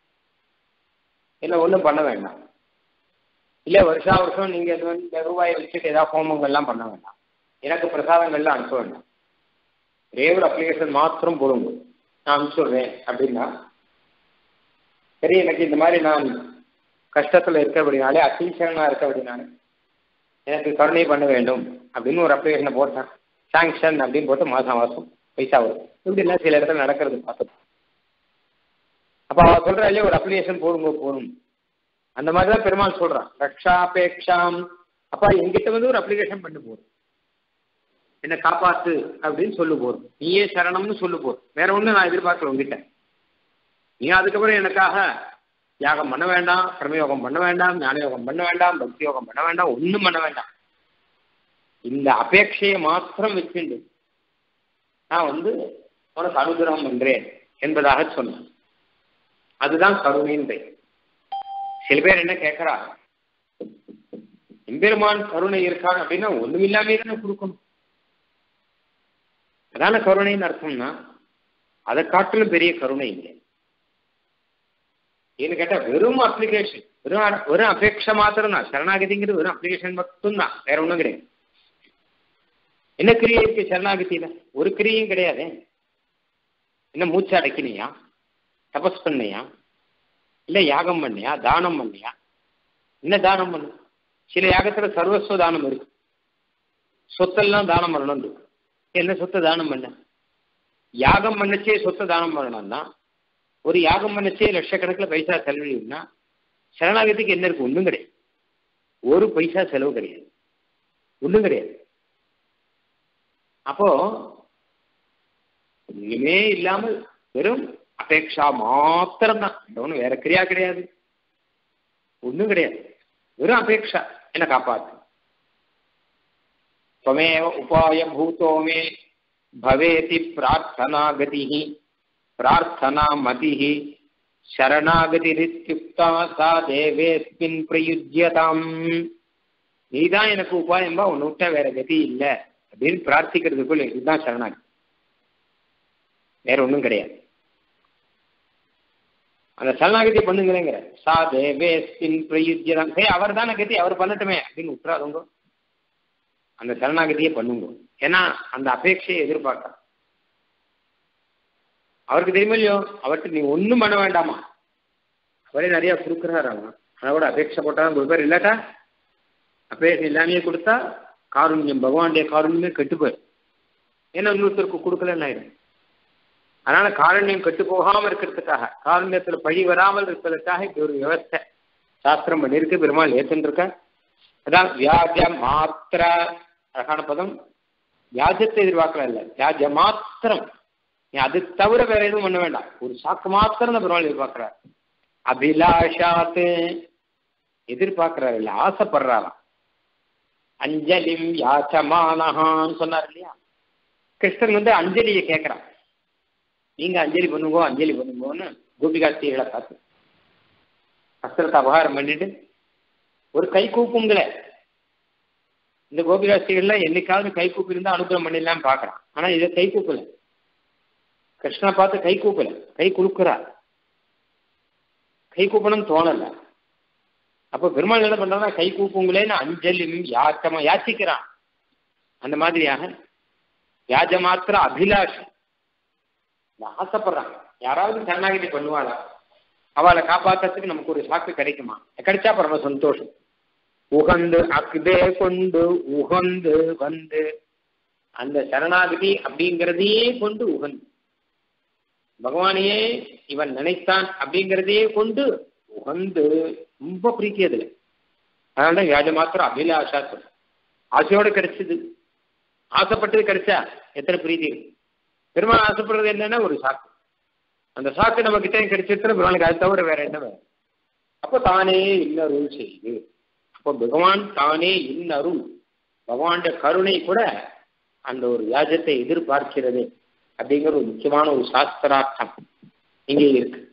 [SPEAKER 1] இல்லை ஒன்றும் பண்ண வேண்டாம் இல்லை வருஷா வருஷம் நீங்கள் இது வந்து இந்த ரூபாயை வச்சுட்டு ஏதாவது ஹோமங்கள்லாம் பண்ண வேண்டாம் எனக்கு பிரசாதங்கள்லாம் அனுப்ப வேண்டாம் ஒரே ஒரு அப்ளிகேஷன் மாத்திரம் போடுங்க நான் அனுப்பிச்சுடுறேன் அப்படின்னா சரி எனக்கு இந்த மாதிரி நான் கஷ்டத்தில் இருக்கிறபடினாலே அத்தீசனாக இருக்கிறபடினாலே எனக்கு கருணை பண்ண வேண்டும் அப்படின்னு ஒரு அப்ளிகேஷனை போட்டேன் சாங்ஷன் அப்படின்னு போட்டு மாதம் மாதம் பைசா வரும் இப்படிலாம் சில இடத்துல நடக்கிறது பார்த்தோம் அப்போ அவ சொல்கிறா இல்லையா ஒரு அப்ளிகேஷன் போடுங்க போடும் அந்த மாதிரி தான் பெருமாள் சொல்கிறான் ரக்ஷாபேக்ஷாம் அப்பா எங்கிட்ட வந்து ஒரு அப்ளிகேஷன் பண்ணி போதும் என்னை காப்பாத்து அப்படின்னு சொல்லு போதும் நீயே சரணம்னு சொல்லு போதும் வேற ஒன்றும் நான் எதிர்பார்க்கல உங்ககிட்ட நீ அதுக்கப்புறம் எனக்காக யாகம் பண்ண வேண்டாம் பிரமயோகம் பண்ண வேண்டாம் ஞான யோகம் பண்ண வேண்டாம் பக்தி யோகம் பண்ண வேண்டாம் ஒன்றும் பண்ண வேண்டாம் இந்த அபேட்சையை மாத்திரம் வச்சுண்டு நான் வந்து உனக்கு அனுகிரகம் பண்றேன் என்பதாக சொன்னேன் அதுதான் கருணையின் பெயர் சில பேர் என்ன கேட்கறா எம்பெருமான் கருணை இருக்கான் அப்படின்னா ஒண்ணும் இல்லாமே தானே கொடுக்கணும் அதான கருணைன்னு அர்த்தம்னா அதை காட்டிலும் பெரிய கருணை இல்லை ஏன்னு கேட்டா வெறும் அப்ளிகேஷன் வெறும் வெறும் அபேட்சை மாத்திரம் தான் சரணாகதிங்கிறது வெறும் அப்ளிகேஷன் மட்டும்தான் வேற ஒன்றும் கிடையாது என்ன கிரியை இருக்கு சரணாகதியில ஒரு கிரியும் கிடையாது என்ன மூச்சு அடைக்கினியா தபஸ் பண்ணியா இல்ல யாகம் பண்ணியா தானம் பண்ணியா என்ன தானம் பண்ணு சில யாகத்துல சர்வஸ்வ தானம் இருக்கு சொத்தெல்லாம் தானம் பண்ணணும் இருக்கு என்ன சொத்தை தானம் பண்ண யாகம் பண்ணச்சே சொத்தை தானம் பண்ணணும்னா ஒரு யாகம் பண்ணச்சே லட்சக்கணக்கில் பைசா செலவழினா சரணாகத்துக்கு என்ன இருக்கு ஒன்றும் கிடையாது ஒரு பைசா செலவு கிடையாது ஒன்றும் கிடையாது அப்போ ஒண்ணுமே இல்லாமல் வெறும் அபேட்சா மாத்திரம்தான் ஒன்றும் வேற கிரியா கிடையாது ஒன்றும் கிடையாது வெறும் அபேட்சா என்ன காப்பாத்து त्वमेव उपायभूतो मे भवेति प्रार्थनागतिः प्रार्थनामतिः சரணாகதிரித்யுக்தா சா தேவேஸ்மின் பிரயுஜ்யதாம் நீதான் எனக்கு உபாயம்பா உன்னை விட்டா வேற கதி இல்லை அப்படின்னு பிரார்த்திக்கிறதுக்குள்ள இதுதான் சரணாகதி வேற ஒன்றும் கிடையாது அந்த சரணாகதி பண்ணுங்களேங்கிற சா தேவேஸ்மின் பிரயுஜ்யதாம் சரி அவர் தானே கதி அவர் பண்ணட்டுமே அப்படின்னு விட்டுறாதுங்க அந்த சரணாகதியை பண்ணுங்க ஏன்னா அந்த அபேட்சையை எதிர்பார்க்க அவருக்கு தெரியுமா இல்லையோ அவர்கிட்ட நீ ஒன்றும் பண்ண வேண்டாமா அவரே நிறைய கொடுக்குறாரு அவன் அதோட அபேட்சை போட்டாலும் கொடுப்பாரு இல்லாட்டா அபேட்சை இல்லாமையே கொடுத்தா காருண்யம் பகவானுடைய காருண்யமே கெட்டு போயிடும் ஏன்னா இன்னொருத்தருக்கு கொடுக்கலன்னு ஆயிடும் அதனால காருண்யம் கெட்டு போகாம இருக்கிறதுக்காக காருண்யத்துல பழி வராமல் இருப்பதற்காக இப்படி ஒரு விவஸ்தை சாஸ்திரம் பண்ணியிருக்கு பெருமாள் ஏத்துன்னு இருக்க அதான் வியாஜ மாத்திர அழகான பதம் வியாஜத்தை எதிர்பார்க்கல இல்ல வியாஜ மாத்திரம் நீ அது தவிர வேற எதுவும் பண்ண வேண்டாம் ஒரு சாக்கு மாத்திரம் தான் பெருமாள் எதிர்பார்க்கிறார் அபிலாஷாத்து எதிர்பார்க்கிறார் இல்ல ஆசைப்படுறாராம் அஞ்சலிம் யாச்சமானஹான்னு சொன்னார் இல்லையா கிருஷ்ணன் வந்து அஞ்சலியை கேட்கிறான் நீங்க அஞ்சலி பண்ணுங்கோ அஞ்சலி பண்ணுங்கோன்னு கோபிகாஸ்திகளை பார்த்து அஸ்திரத்தை அபகாரம் பண்ணிட்டு ஒரு கை கூப்புங்களே இந்த கோபிகாஸ்திகள்லாம் என்னைக்காவது கை கூப்பி இருந்தா அனுகிரகம் பண்ணிடலாம் பாக்குறான் ஆனா இதை கை கூப்பல கிருஷ்ணனை பார்த்து கை கூப்பல கை குலுக்குறார் கை கூப்பணும் தோணல அப்ப பெருமாள் என்ன பண்றான்னா கை கூப்புங்களேன்னு அஞ்சலியும் யாச்சமா யாச்சிக்கிறான் அந்த மாதிரியாக யாஜ மாத்திர அபிலாஷம் ஆசைப்படுறாங்க யாராவது சரணாகிதி பண்ணுவாளா அவளை காப்பாத்துறதுக்கு நமக்கு ஒரு சாக்கு கிடைக்குமா கிடைச்சா பரம சந்தோஷம் உகந்து அக்தே கொண்டு உகந்து வந்து அந்த சரணாகதி அப்படிங்கிறதையே கொண்டு உகந்து பகவானையே இவன் நினைத்தான் அப்படிங்கிறதையே கொண்டு உகந்து ரொம்ப பிரீத்தி அதுல அதனால வியாஜ மாத்திரம் அபிலாஷா சொல்ல ஆசையோட கிடைச்சது ஆசைப்பட்டது கிடைச்சா எத்தனை பிரீத்தி இருக்கு பெருமாள் ஆசைப்படுறது என்னன்னா ஒரு சாக்கு அந்த சாக்கு நம்ம கிட்ட கிடைச்சிருக்கிற பெருமாளுக்கு அது தவிர வேற என்ன வேற அப்போ தானே இன்னருள் செய்து அப்போ பகவான் தானே இன்னருள் பகவானுடைய கருணை கூட அந்த ஒரு வியாஜத்தை எதிர்பார்க்கிறது அப்படிங்கிற ஒரு முக்கியமான ஒரு சாஸ்திரார்த்தம் இங்கே இருக்கு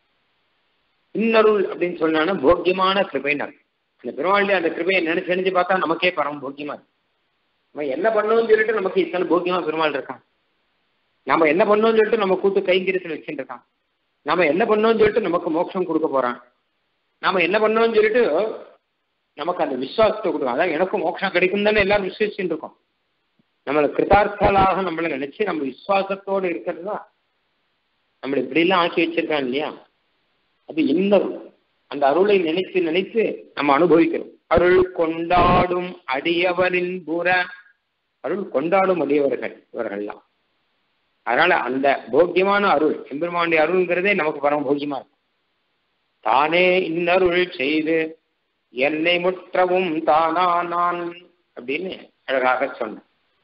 [SPEAKER 1] இன்னருள் அப்படின்னு சொன்னா போக்கியமான கிருபைன்னு அந்த பெருமாளுடைய அந்த கிருபையை நினைச்சு நினைச்சு பார்த்தா நமக்கே பரம போக்கியமா இருக்கு நம்ம என்ன பண்ணோம்னு சொல்லிட்டு நமக்கு இத்தனை போக்கியமா பெருமாள் இருக்கான் நாம என்ன பண்ணோம்னு சொல்லிட்டு நம்ம கூட்டு கைங்கிரத்தில் வச்சுட்டு இருக்கான் நாம என்ன பண்ணோம்னு சொல்லிட்டு நமக்கு மோட்சம் கொடுக்க போறான் நாம என்ன பண்ணோம்னு சொல்லிட்டு நமக்கு அந்த விசுவாசத்தை கொடுக்கும் அதான் எனக்கும் மோட்சம் கிடைக்கும் தானே எல்லாரும் விசுவசிச்சுட்டு இருக்கோம் நம்மளை கிருதார்த்தலாக நம்மளை நினைச்சு நம்ம விசுவாசத்தோடு இருக்கிறது தான் நம்மளை இப்படிலாம் ஆக்கி வச்சிருக்கான் இல்லையா அது இன்னொரு அந்த அருளை நினைத்து நினைத்து நம்ம அனுபவிக்கிறோம் அருள் கொண்டாடும் அடியவரின் புற அருள் கொண்டாடும் அடியவர்கள் இவர்கள்லாம் அதனால அந்த போக்கியமான அருள் எம்பெருமானுடைய அருள்ங்கிறதே நமக்கு பரம போக்கியமா இருக்கும் தானே இன்னருள் செய்து என்னை முற்றவும் தானா நான் அப்படின்னு அழகாக சொன்ன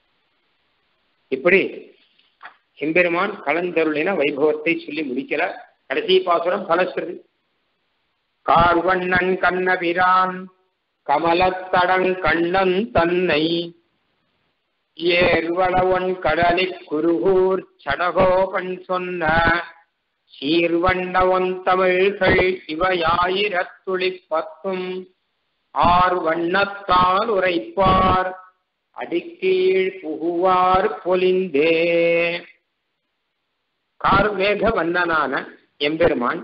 [SPEAKER 1] இப்படி எம்பெருமான் கலந்தருளின வைபவத்தை சொல்லி முடிக்கிறார் கடைசி பாசுரம் பலஸ்ருதி கார்வண்ணன் கண்ணபிரான் கமலத்தடங் கண்ணன் தன்னை ஏர்வளவன் கடலி குருகூர் சடகோபன் சொன்ன சீர்வண்ணவன் தமிழ்கள் இவையாயிரத்துளி பத்தும் ஆர் வண்ணத்தால் உரைப்பார் அடிக்கீழ் புகுவார் பொலிந்தே கார்மேக வந்தனான எம்பெருமான்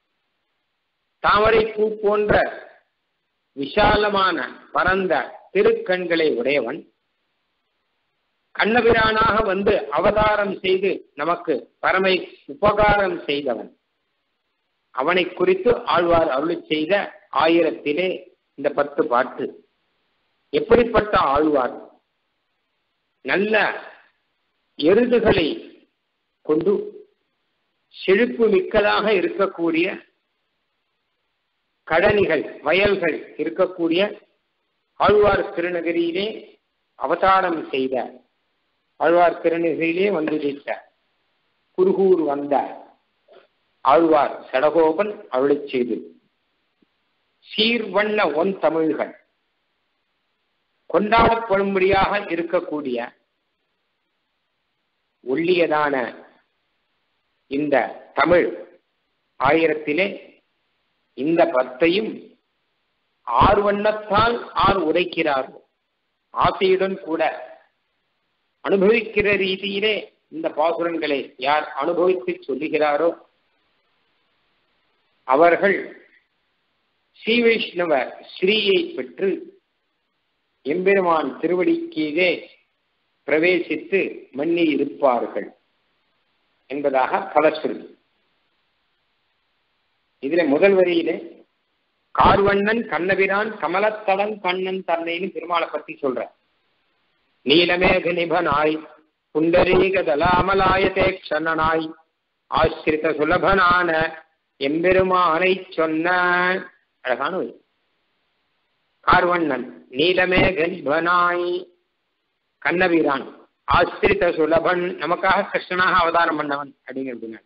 [SPEAKER 1] தாமரை பூ போன்ற விஷாலமான பரந்த திருக்கண்களை உடையவன் கண்ணபிரானாக வந்து அவதாரம் செய்து நமக்கு பரமை உபகாரம் செய்தவன் அவனை குறித்து ஆழ்வார் அருளி செய்த ஆயிரத்திலே இந்த பத்து பாட்டு எப்படிப்பட்ட ஆழ்வார் நல்ல எருதுகளை கொண்டு செழிப்பு மிக்கதாக இருக்கக்கூடிய கடனிகள் வயல்கள் இருக்கக்கூடிய ஆழ்வார் திருநகரியிலே அவதாரம் செய்த ஆழ்வார் திருநகரியிலே வந்து ஜெயித்த குருகூர் வந்த ஆழ்வார் சடகோபன் அருளைச் செய்து சீர்வண்ண ஒன் தமிழ்கள் கொண்டாடப்படும்படியாக இருக்கக்கூடிய ஒள்ளியதான இந்த தமிழ் ஆயிரத்திலே இந்த பத்தையும் ஆறு வண்ணத்தால் ஆர் உரைக்கிறாரோ ஆசையுடன் கூட அனுபவிக்கிற ரீதியிலே இந்த பாசுரங்களை யார் அனுபவித்து சொல்லுகிறாரோ அவர்கள் ஸ்ரீ வைஷ்ணவ ஸ்ரீயை பெற்று எம்பெருமான் திருவடிக்கீழே பிரவேசித்து மன்னி இருப்பார்கள் என்பதாக பலஸ்ருதி இதுல முதல் வரியிலே கார்வண்ணன் கண்ணபிரான் கமலத்தடன் கண்ணன் தன்னைன்னு பெருமாளை பத்தி சொல்ற நீலமேக நிபனாய் புண்டரீக தலாமலாயதே க்ஷணனாய் ஆசிரித சுலபனான எம்பெருமானை சொன்ன அழகான வரி கார்வண்ணன் நீலமேக நிபனாய் கண்ணபிரான் ஆசிரித சுலபன் நமக்காக கிருஷ்ணனாக அவதாரம் பண்ணவன் அப்படிங்கிறது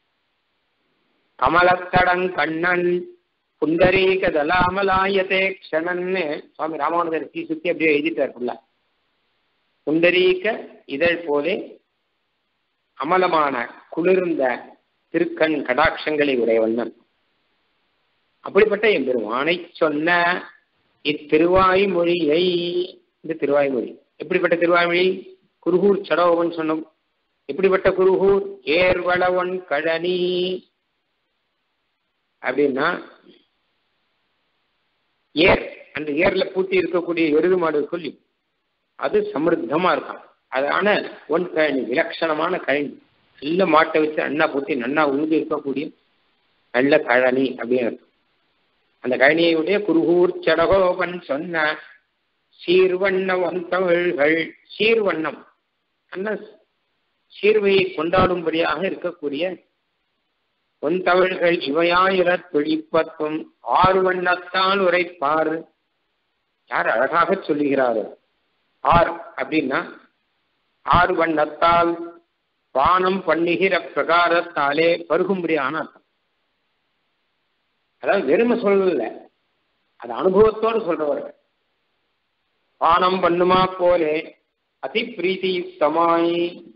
[SPEAKER 1] கமலத்தடன் கண்ணன் புண்டரீக தலாமலாயதே க்ஷணன்னு சுவாமி ராமானுஜர் சி சுத்தி அப்படியே எழுதிட்டார் ஃபுல்லா புண்டரீக இதழ் போலே அமலமான குளிர்ந்த திருக்கண் கடாட்சங்களை உடையவண்ணன் அப்படிப்பட்ட எம்பெருமானை சொன்ன இத்திருவாய்மொழியை இந்த திருவாய்மொழி எப்படிப்பட்ட திருவாய்மொழி குருகூர் சடோவன் சொன்னோம் எப்படிப்பட்ட குருகூர் ஏர்வளவன் கழனி அப்படின்னா ஏர் அந்த ஏர்ல பூட்டி இருக்கக்கூடிய எருது மாடு சொல்லி அது சமிருத்தமா இருக்கும் அதான ஒன் கழனி விலட்சணமான கழனி நல்ல மாட்டை வச்சு அண்ணா பூட்டி நன்னா உழுது இருக்கக்கூடிய நல்ல கழனி அப்படின்னு அந்த கழனியுடைய குருகூர் சடகோபன் சொன்ன சீர்வண்ண தமிழ்கள் சீர்வண்ணம் அண்ணா சீர்வையை கொண்டாடும்படியாக இருக்கக்கூடிய உன் தமிழ்கள் இவையாயிர தொழிப்பத்தும் ஆறு வண்ணத்தால் உரைப்பார் யார் அழகாக சொல்லுகிறாரோ ஆர் அப்படின்னா ஆறு வண்ணத்தால் பானம் பண்ணுகிற பிரகாரத்தாலே பருகும்படியான அர்த்தம் அதாவது வெறுமை சொல்லல அது அனுபவத்தோடு சொல்றவர்கள் பானம் பண்ணுமா போலே அதி பிரீதியுக்தமாய்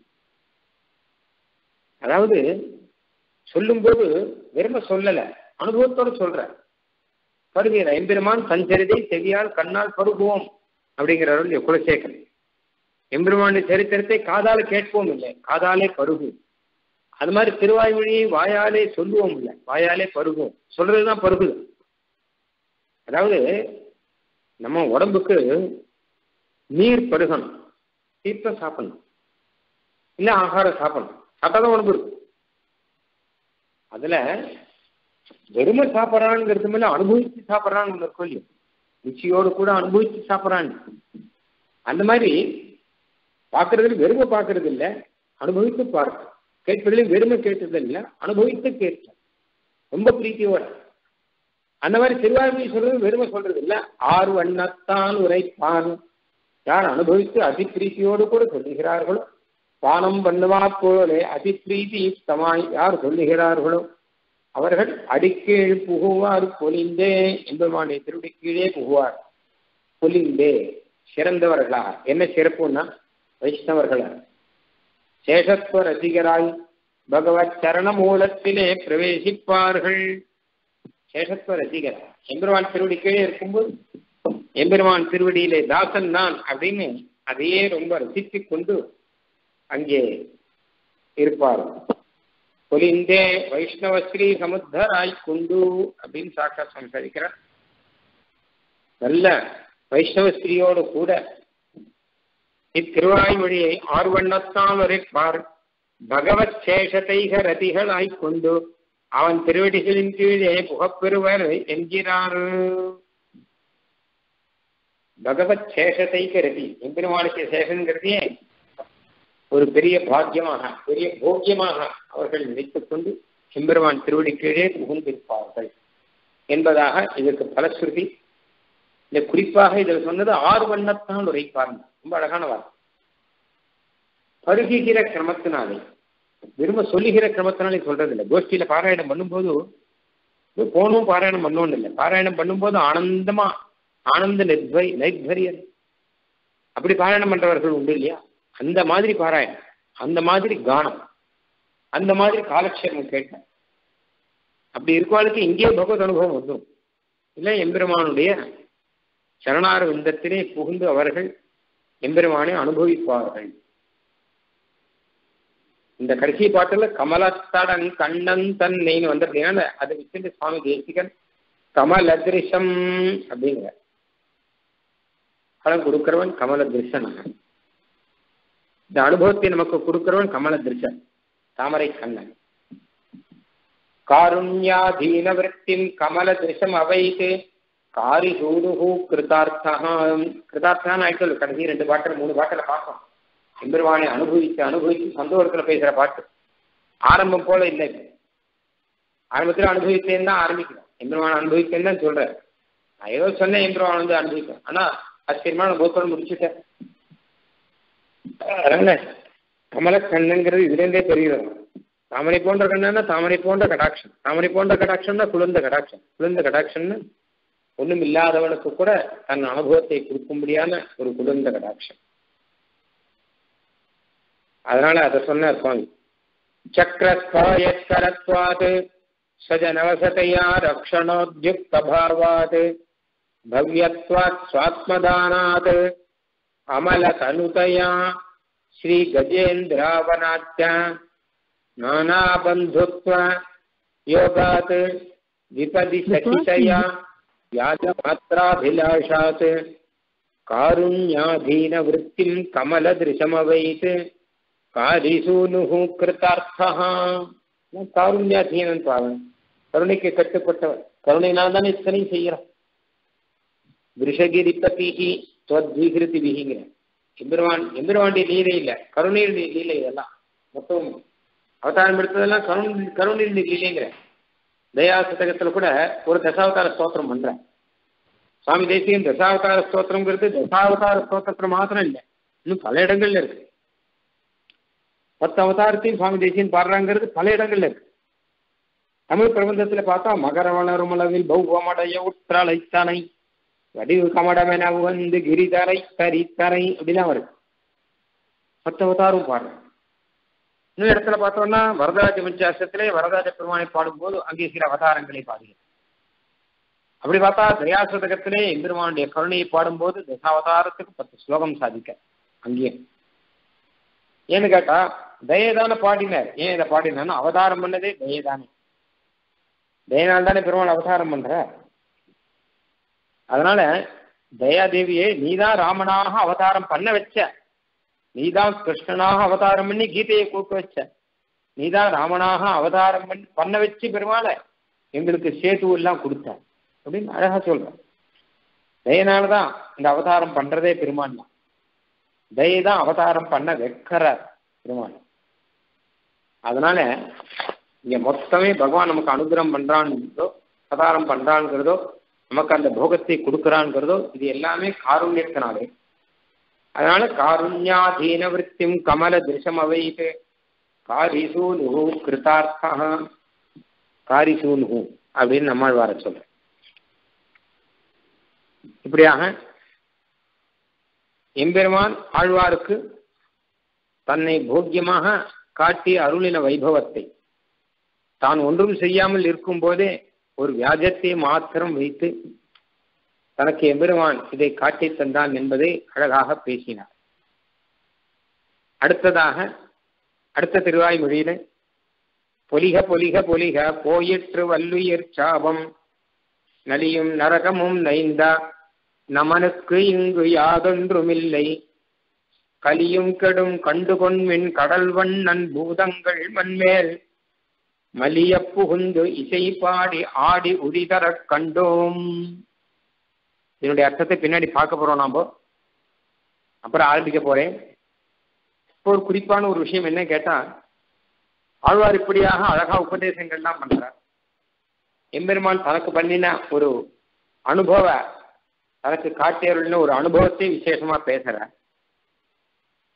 [SPEAKER 1] அதாவது சொல்லும்போது வெறும சொல்லல அனுபவத்தோடு சொல்ற பருகிற எம்பெருமான் சஞ்சரிதை செவியால் கண்ணால் பருகுவோம் அப்படிங்கிறவர்கள் குலசேகரன் எம்பெருமானுடைய சரித்திரத்தை காதால கேட்போம் இல்லை காதாலே பருகும் அது மாதிரி திருவாய்மொழியை வாயாலே சொல்லுவோம் இல்லை வாயாலே பருகுவோம் சொல்றதுதான் பருகுது அதாவது நம்ம உடம்புக்கு நீர் பருகணும் தீர்த்தம் சாப்பிடணும் இல்ல ஆகாரம் சாப்பிடணும் சாப்பிட்டாதான் உடம்பு இருக்கும் அதுல வெறுமை சாப்பிட்றாங்கிறது மேல அனுபவிச்சு சாப்பிட்றான்னு இருக்கும் இல்லையா ருச்சியோடு கூட அனுபவிச்சு சாப்பிட்றான்னு அந்த மாதிரி பார்க்கறதுல வெறுமை பார்க்கறது இல்லை அனுபவித்து பார்க்க கேட்பதிலும் வெறுமை கேட்டது இல்லை அனுபவித்து கேட்க ரொம்ப பிரீத்தியோட அந்த மாதிரி திருவாரூரை சொல்றது வெறுமை சொல்றது இல்லை ஆறு வண்ணத்தான் உரைப்பான் யார் அனுபவித்து அதி பிரீத்தியோடு கூட சொல்லுகிறார்களோ பானம் பண்ணுவா போலே அதி பிரீதி யுக்தமாய் யார் சொல்லுகிறார்களோ அவர்கள் அடிக்கீழ் புகுவார் பொலிந்தே எம்பெருமானுடைய திருடி கீழே புகுவார் பொலிந்தே சிறந்தவர்களா என்ன சிறப்புன்னா வைஷ்ணவர்களா சேஷத்துவ ரசிகராய் பகவத் சரண மூலத்திலே பிரவேசிப்பார்கள் சேஷத்துவ ரசிகர் எம்பெருமான் திருவடி கீழே இருக்கும்போது எம்பெருமான் திருவடியிலே தாசன் நான் அப்படின்னு அதையே ரொம்ப ரசித்துக் கொண்டு அங்கே இருப்பார் பொலிந்தே வைஷ்ணவஸ்ரீ சமுத்தராய் குண்டு அப்படின்னு சாக்கா சம்சாரிக்கிறார் நல்ல வைஷ்ணவஸ்ரீயோடு கூட இத்திருவாய்மொழியை ஆர்வண்ணத்தால் உரைப்பார் பகவத் சேஷத்தைக ரதிகளாய் கொண்டு அவன் திருவடிகளின் கீழே புகப்பெறுவர் என்கிறார் பகவத் சேஷத்தைக ரதி எம்பெருமானுக்கு சேஷங்கிறதே ஒரு பெரிய பாக்கியமாக பெரிய போக்கியமாக அவர்கள் நினைத்துக் கொண்டு எம்பெருமான் திருவடி கீழே புகுந்திருப்பார்கள் என்பதாக இதற்கு பலஸ்ருதி இந்த குறிப்பாக இதில் சொன்னது ஆறு வண்ணத்தான் உரைப்பார்கள் ரொம்ப அழகான வார்த்தை பருகுகிற கிரமத்தினாலே விரும்ப சொல்லுகிற கிரமத்தினாலே சொல்றது இல்லை கோஷ்டியில பாராயணம் பண்ணும்போது போனும் பாராயணம் பண்ணணும் இல்லை பாராயணம் பண்ணும்போது ஆனந்தமா ஆனந்த நிர்பை நைர்பரியன் அப்படி பாராயணம் பண்றவர்கள் உண்டு இல்லையா அந்த மாதிரி பாராயணம் அந்த மாதிரி கானம் அந்த மாதிரி காலக்ஷேபம் கேட்டேன் அப்படி இருக்கவாளுக்கு இங்கே பகவத் அனுபவம் வந்துடும் இல்லை எம்பெருமானுடைய சரணார விந்தத்திலே புகுந்து அவர்கள் எம்பெருமானை அனுபவிப்பார்கள் இந்த கடைசி பாட்டுல கமலத்தடன் கண்ணன் தன்னைன்னு வந்து அப்படின்னா அதை வச்சுட்டு சுவாமி தேசிகன் கமலதிருஷம் அப்படிங்கிற பலம் கொடுக்கிறவன் கமல திருஷன் இந்த அனுபவத்தை நமக்கு கொடுக்கிறவன் கமல திருஷன் தாமரை கண்ணன் காருண்யாதீன விற்த்தின் கமல திருஷம் அவைத்து காரி சூடுகு கிருதார்த்தா கிருதார்த்தான் ஆயிட்டு கடைசி ரெண்டு பாட்டில் மூணு பாட்டில் பார்ப்போம் எம்பெருவானை அனுபவித்து அனுபவித்து சந்தோஷத்துல பேசுற பாட்டு ஆரம்பம் போல இல்லை ஆரம்பத்தில் அனுபவித்தேன் தான் ஆரம்பிக்கிறோம் எம்பெருவானை அனுபவித்தேன்னு தான் சொல்றேன் நான் ஏதோ சொன்னேன் எம்பெருவான் வந்து அனுபவித்தேன் ஆனா ஆச்சரியமான போத்தோடு முடிச்சுட்டேன் அதனால கமல கண்ணன்கிறது இதுல இருந்தே தெரியும் தாமரை போன்ற கண்ணன்னா தாமரை போன்ற கடாட்சம் தாமரை போன்ற கடாட்சம்னா குளிர்ந்த கடாட்சம் குளிர்ந்த கடாட்சம்னு ஒண்ணும் இல்லாதவனுக்கு கூட தன் அனுபவத்தை கொடுக்கும்படியான ஒரு குளிர்ந்த கடாட்சம் அதனால அதை சொன்னார் சுவாமி சக்கரஸ்தாயத்கரத்வாத் சஜனவசதையா ரக்ஷணோத்யுக்த பாவாத் பவ்யத்வாத் சுவாத்மதானாத் அமல தனுதயா ஸ்ரீ கஜேந்திராவனாத்ய நானாபந்துத்வ யோகாத் விபதி சகிதயா யாஜமாத்திராபிலாஷாத் காருண்யாதீன விற்த்திம் கமலதிருஷமவைத் காரிசூனுகு கிருத்தார்த்தா காருண்யாதீனன் பாவன் கருணைக்கு கட்டுப்பட்டவன் கருணைனால் தானே இத்தனையும் செய்கிறான் விஷகிரி பத்திகி துவத்வீகிருதி விகிங்கிற எம்பெருவான் எம்பெருவாண்டிய லீலை இல்லை கருணையுடைய லீலை இதெல்லாம் மொத்தம் அவதாரம் எடுத்ததெல்லாம் கருண் கருணையுடைய லீலைங்கிற தயா சதகத்துல கூட ஒரு தசாவதார ஸ்தோத்திரம் பண்றேன் சுவாமி தேசியன் தசாவதார ஸ்தோத்திரங்கிறது தசாவதார ஸ்தோத்திரத்துல மாத்திரம் இல்லை இன்னும் பல இடங்கள்ல இருக்கு பத்து அவதாரத்தையும் சுவாமி தேசியன் பாடுறாங்கிறது பல இடங்கள்ல இருக்கு தமிழ் பிரபந்தத்துல பார்த்தா மகர வளருமளவில் பௌவமடைய உற்றலைத்தனை வடிவு கமடமென உகந்து கிரிதரை தரித்தரை அப்படிலாம் வருது பத்து அவதாரம் பாடுறேன் இன்னும் இடத்துல பார்த்தோம்னா வரதராஜ பஞ்சாசத்திலே வரதராஜ பெருமானை பாடும்போது அங்கே சில அவதாரங்களை பாடுகிறேன் அப்படி பார்த்தா தயாசதகத்திலே எம்பெருமானுடைய கருணையை பாடும்போது தசாவதாரத்துக்கு பத்து ஸ்லோகம் சாதிக்க அங்கேயும் ஏன்னு கேட்டா தயதான பாடினார் ஏன் இதை பாடினார்னா அவதாரம் பண்ணதே தயதானே தயனால் தானே பெருமாள் அவதாரம் பண்ற அதனால தயாதேவியே நீதான் ராமனாக அவதாரம் பண்ண வச்ச நீதான் கிருஷ்ணனாக அவதாரம் பண்ணி கீதையை கூப்பிட்டு வச்ச நீதான் ராமனாக அவதாரம் பண்ணி பண்ண வச்சு பெருமாள எங்களுக்கு சேது எல்லாம் கொடுத்த அப்படின்னு அழகா சொல்ற தயனாலதான் இந்த அவதாரம் பண்றதே பெருமாள் தான் தயை தான் அவதாரம் பண்ண வைக்கிறார் பெருமாள் அதனால இங்க மொத்தமே பகவான் நமக்கு அனுகிரகம் பண்றான்ங்கிறதோ அவதாரம் பண்றான்ங்கிறதோ நமக்கு அந்த போகத்தை கொடுக்குறான்ங்கிறதோ இது எல்லாமே காருண்யத்தினாலே அதனால காருண்யாதீன விற்த்திம் கமல திருஷம் அவைத்து காரிசூனுகு கிருதார்த்தா காரிசூனுகு அப்படின்னு நம்மால் வர சொல்ற இப்படியாக எம்பெருமான் ஆழ்வாருக்கு தன்னை போக்கியமாக காட்டிய அருளின வைபவத்தை தான் ஒன்றும் செய்யாமல் இருக்கும் போதே ஒரு வியாஜத்தை மாத்திரம் வைத்து தனக்கு எம்பெருமான் இதை காட்டி தந்தான் என்பதை அழகாக பேசினார் அடுத்ததாக அடுத்த திருவாய்மொழியில பொலிக பொலிக பொலிக போயிற்று வல்லுயிர் சாபம் நலியும் நரகமும் நைந்தா நமனுக்கு இங்கு யாதொன்றுமில்லை கலியும் கெடும் கண்டுகொன்மின் கடல் வண்ணன் பூதங்கள் மண்மேல் மலிய புகுந்து இசை பாடி ஆடி உதிதரக் கண்டோம் இதனுடைய அர்த்தத்தை பின்னாடி பார்க்க போறோம் நாம அப்புறம் ஆரம்பிக்க போறேன் இப்போ ஒரு குறிப்பான ஒரு விஷயம் என்ன கேட்டா ஆழ்வார் இப்படியாக அழகா உபதேசங்கள்லாம் பண்றார் எம்பெருமான் தனக்கு பண்ணின ஒரு அனுபவ தனக்கு காட்டியருள்னு ஒரு அனுபவத்தை விசேஷமா பேசுற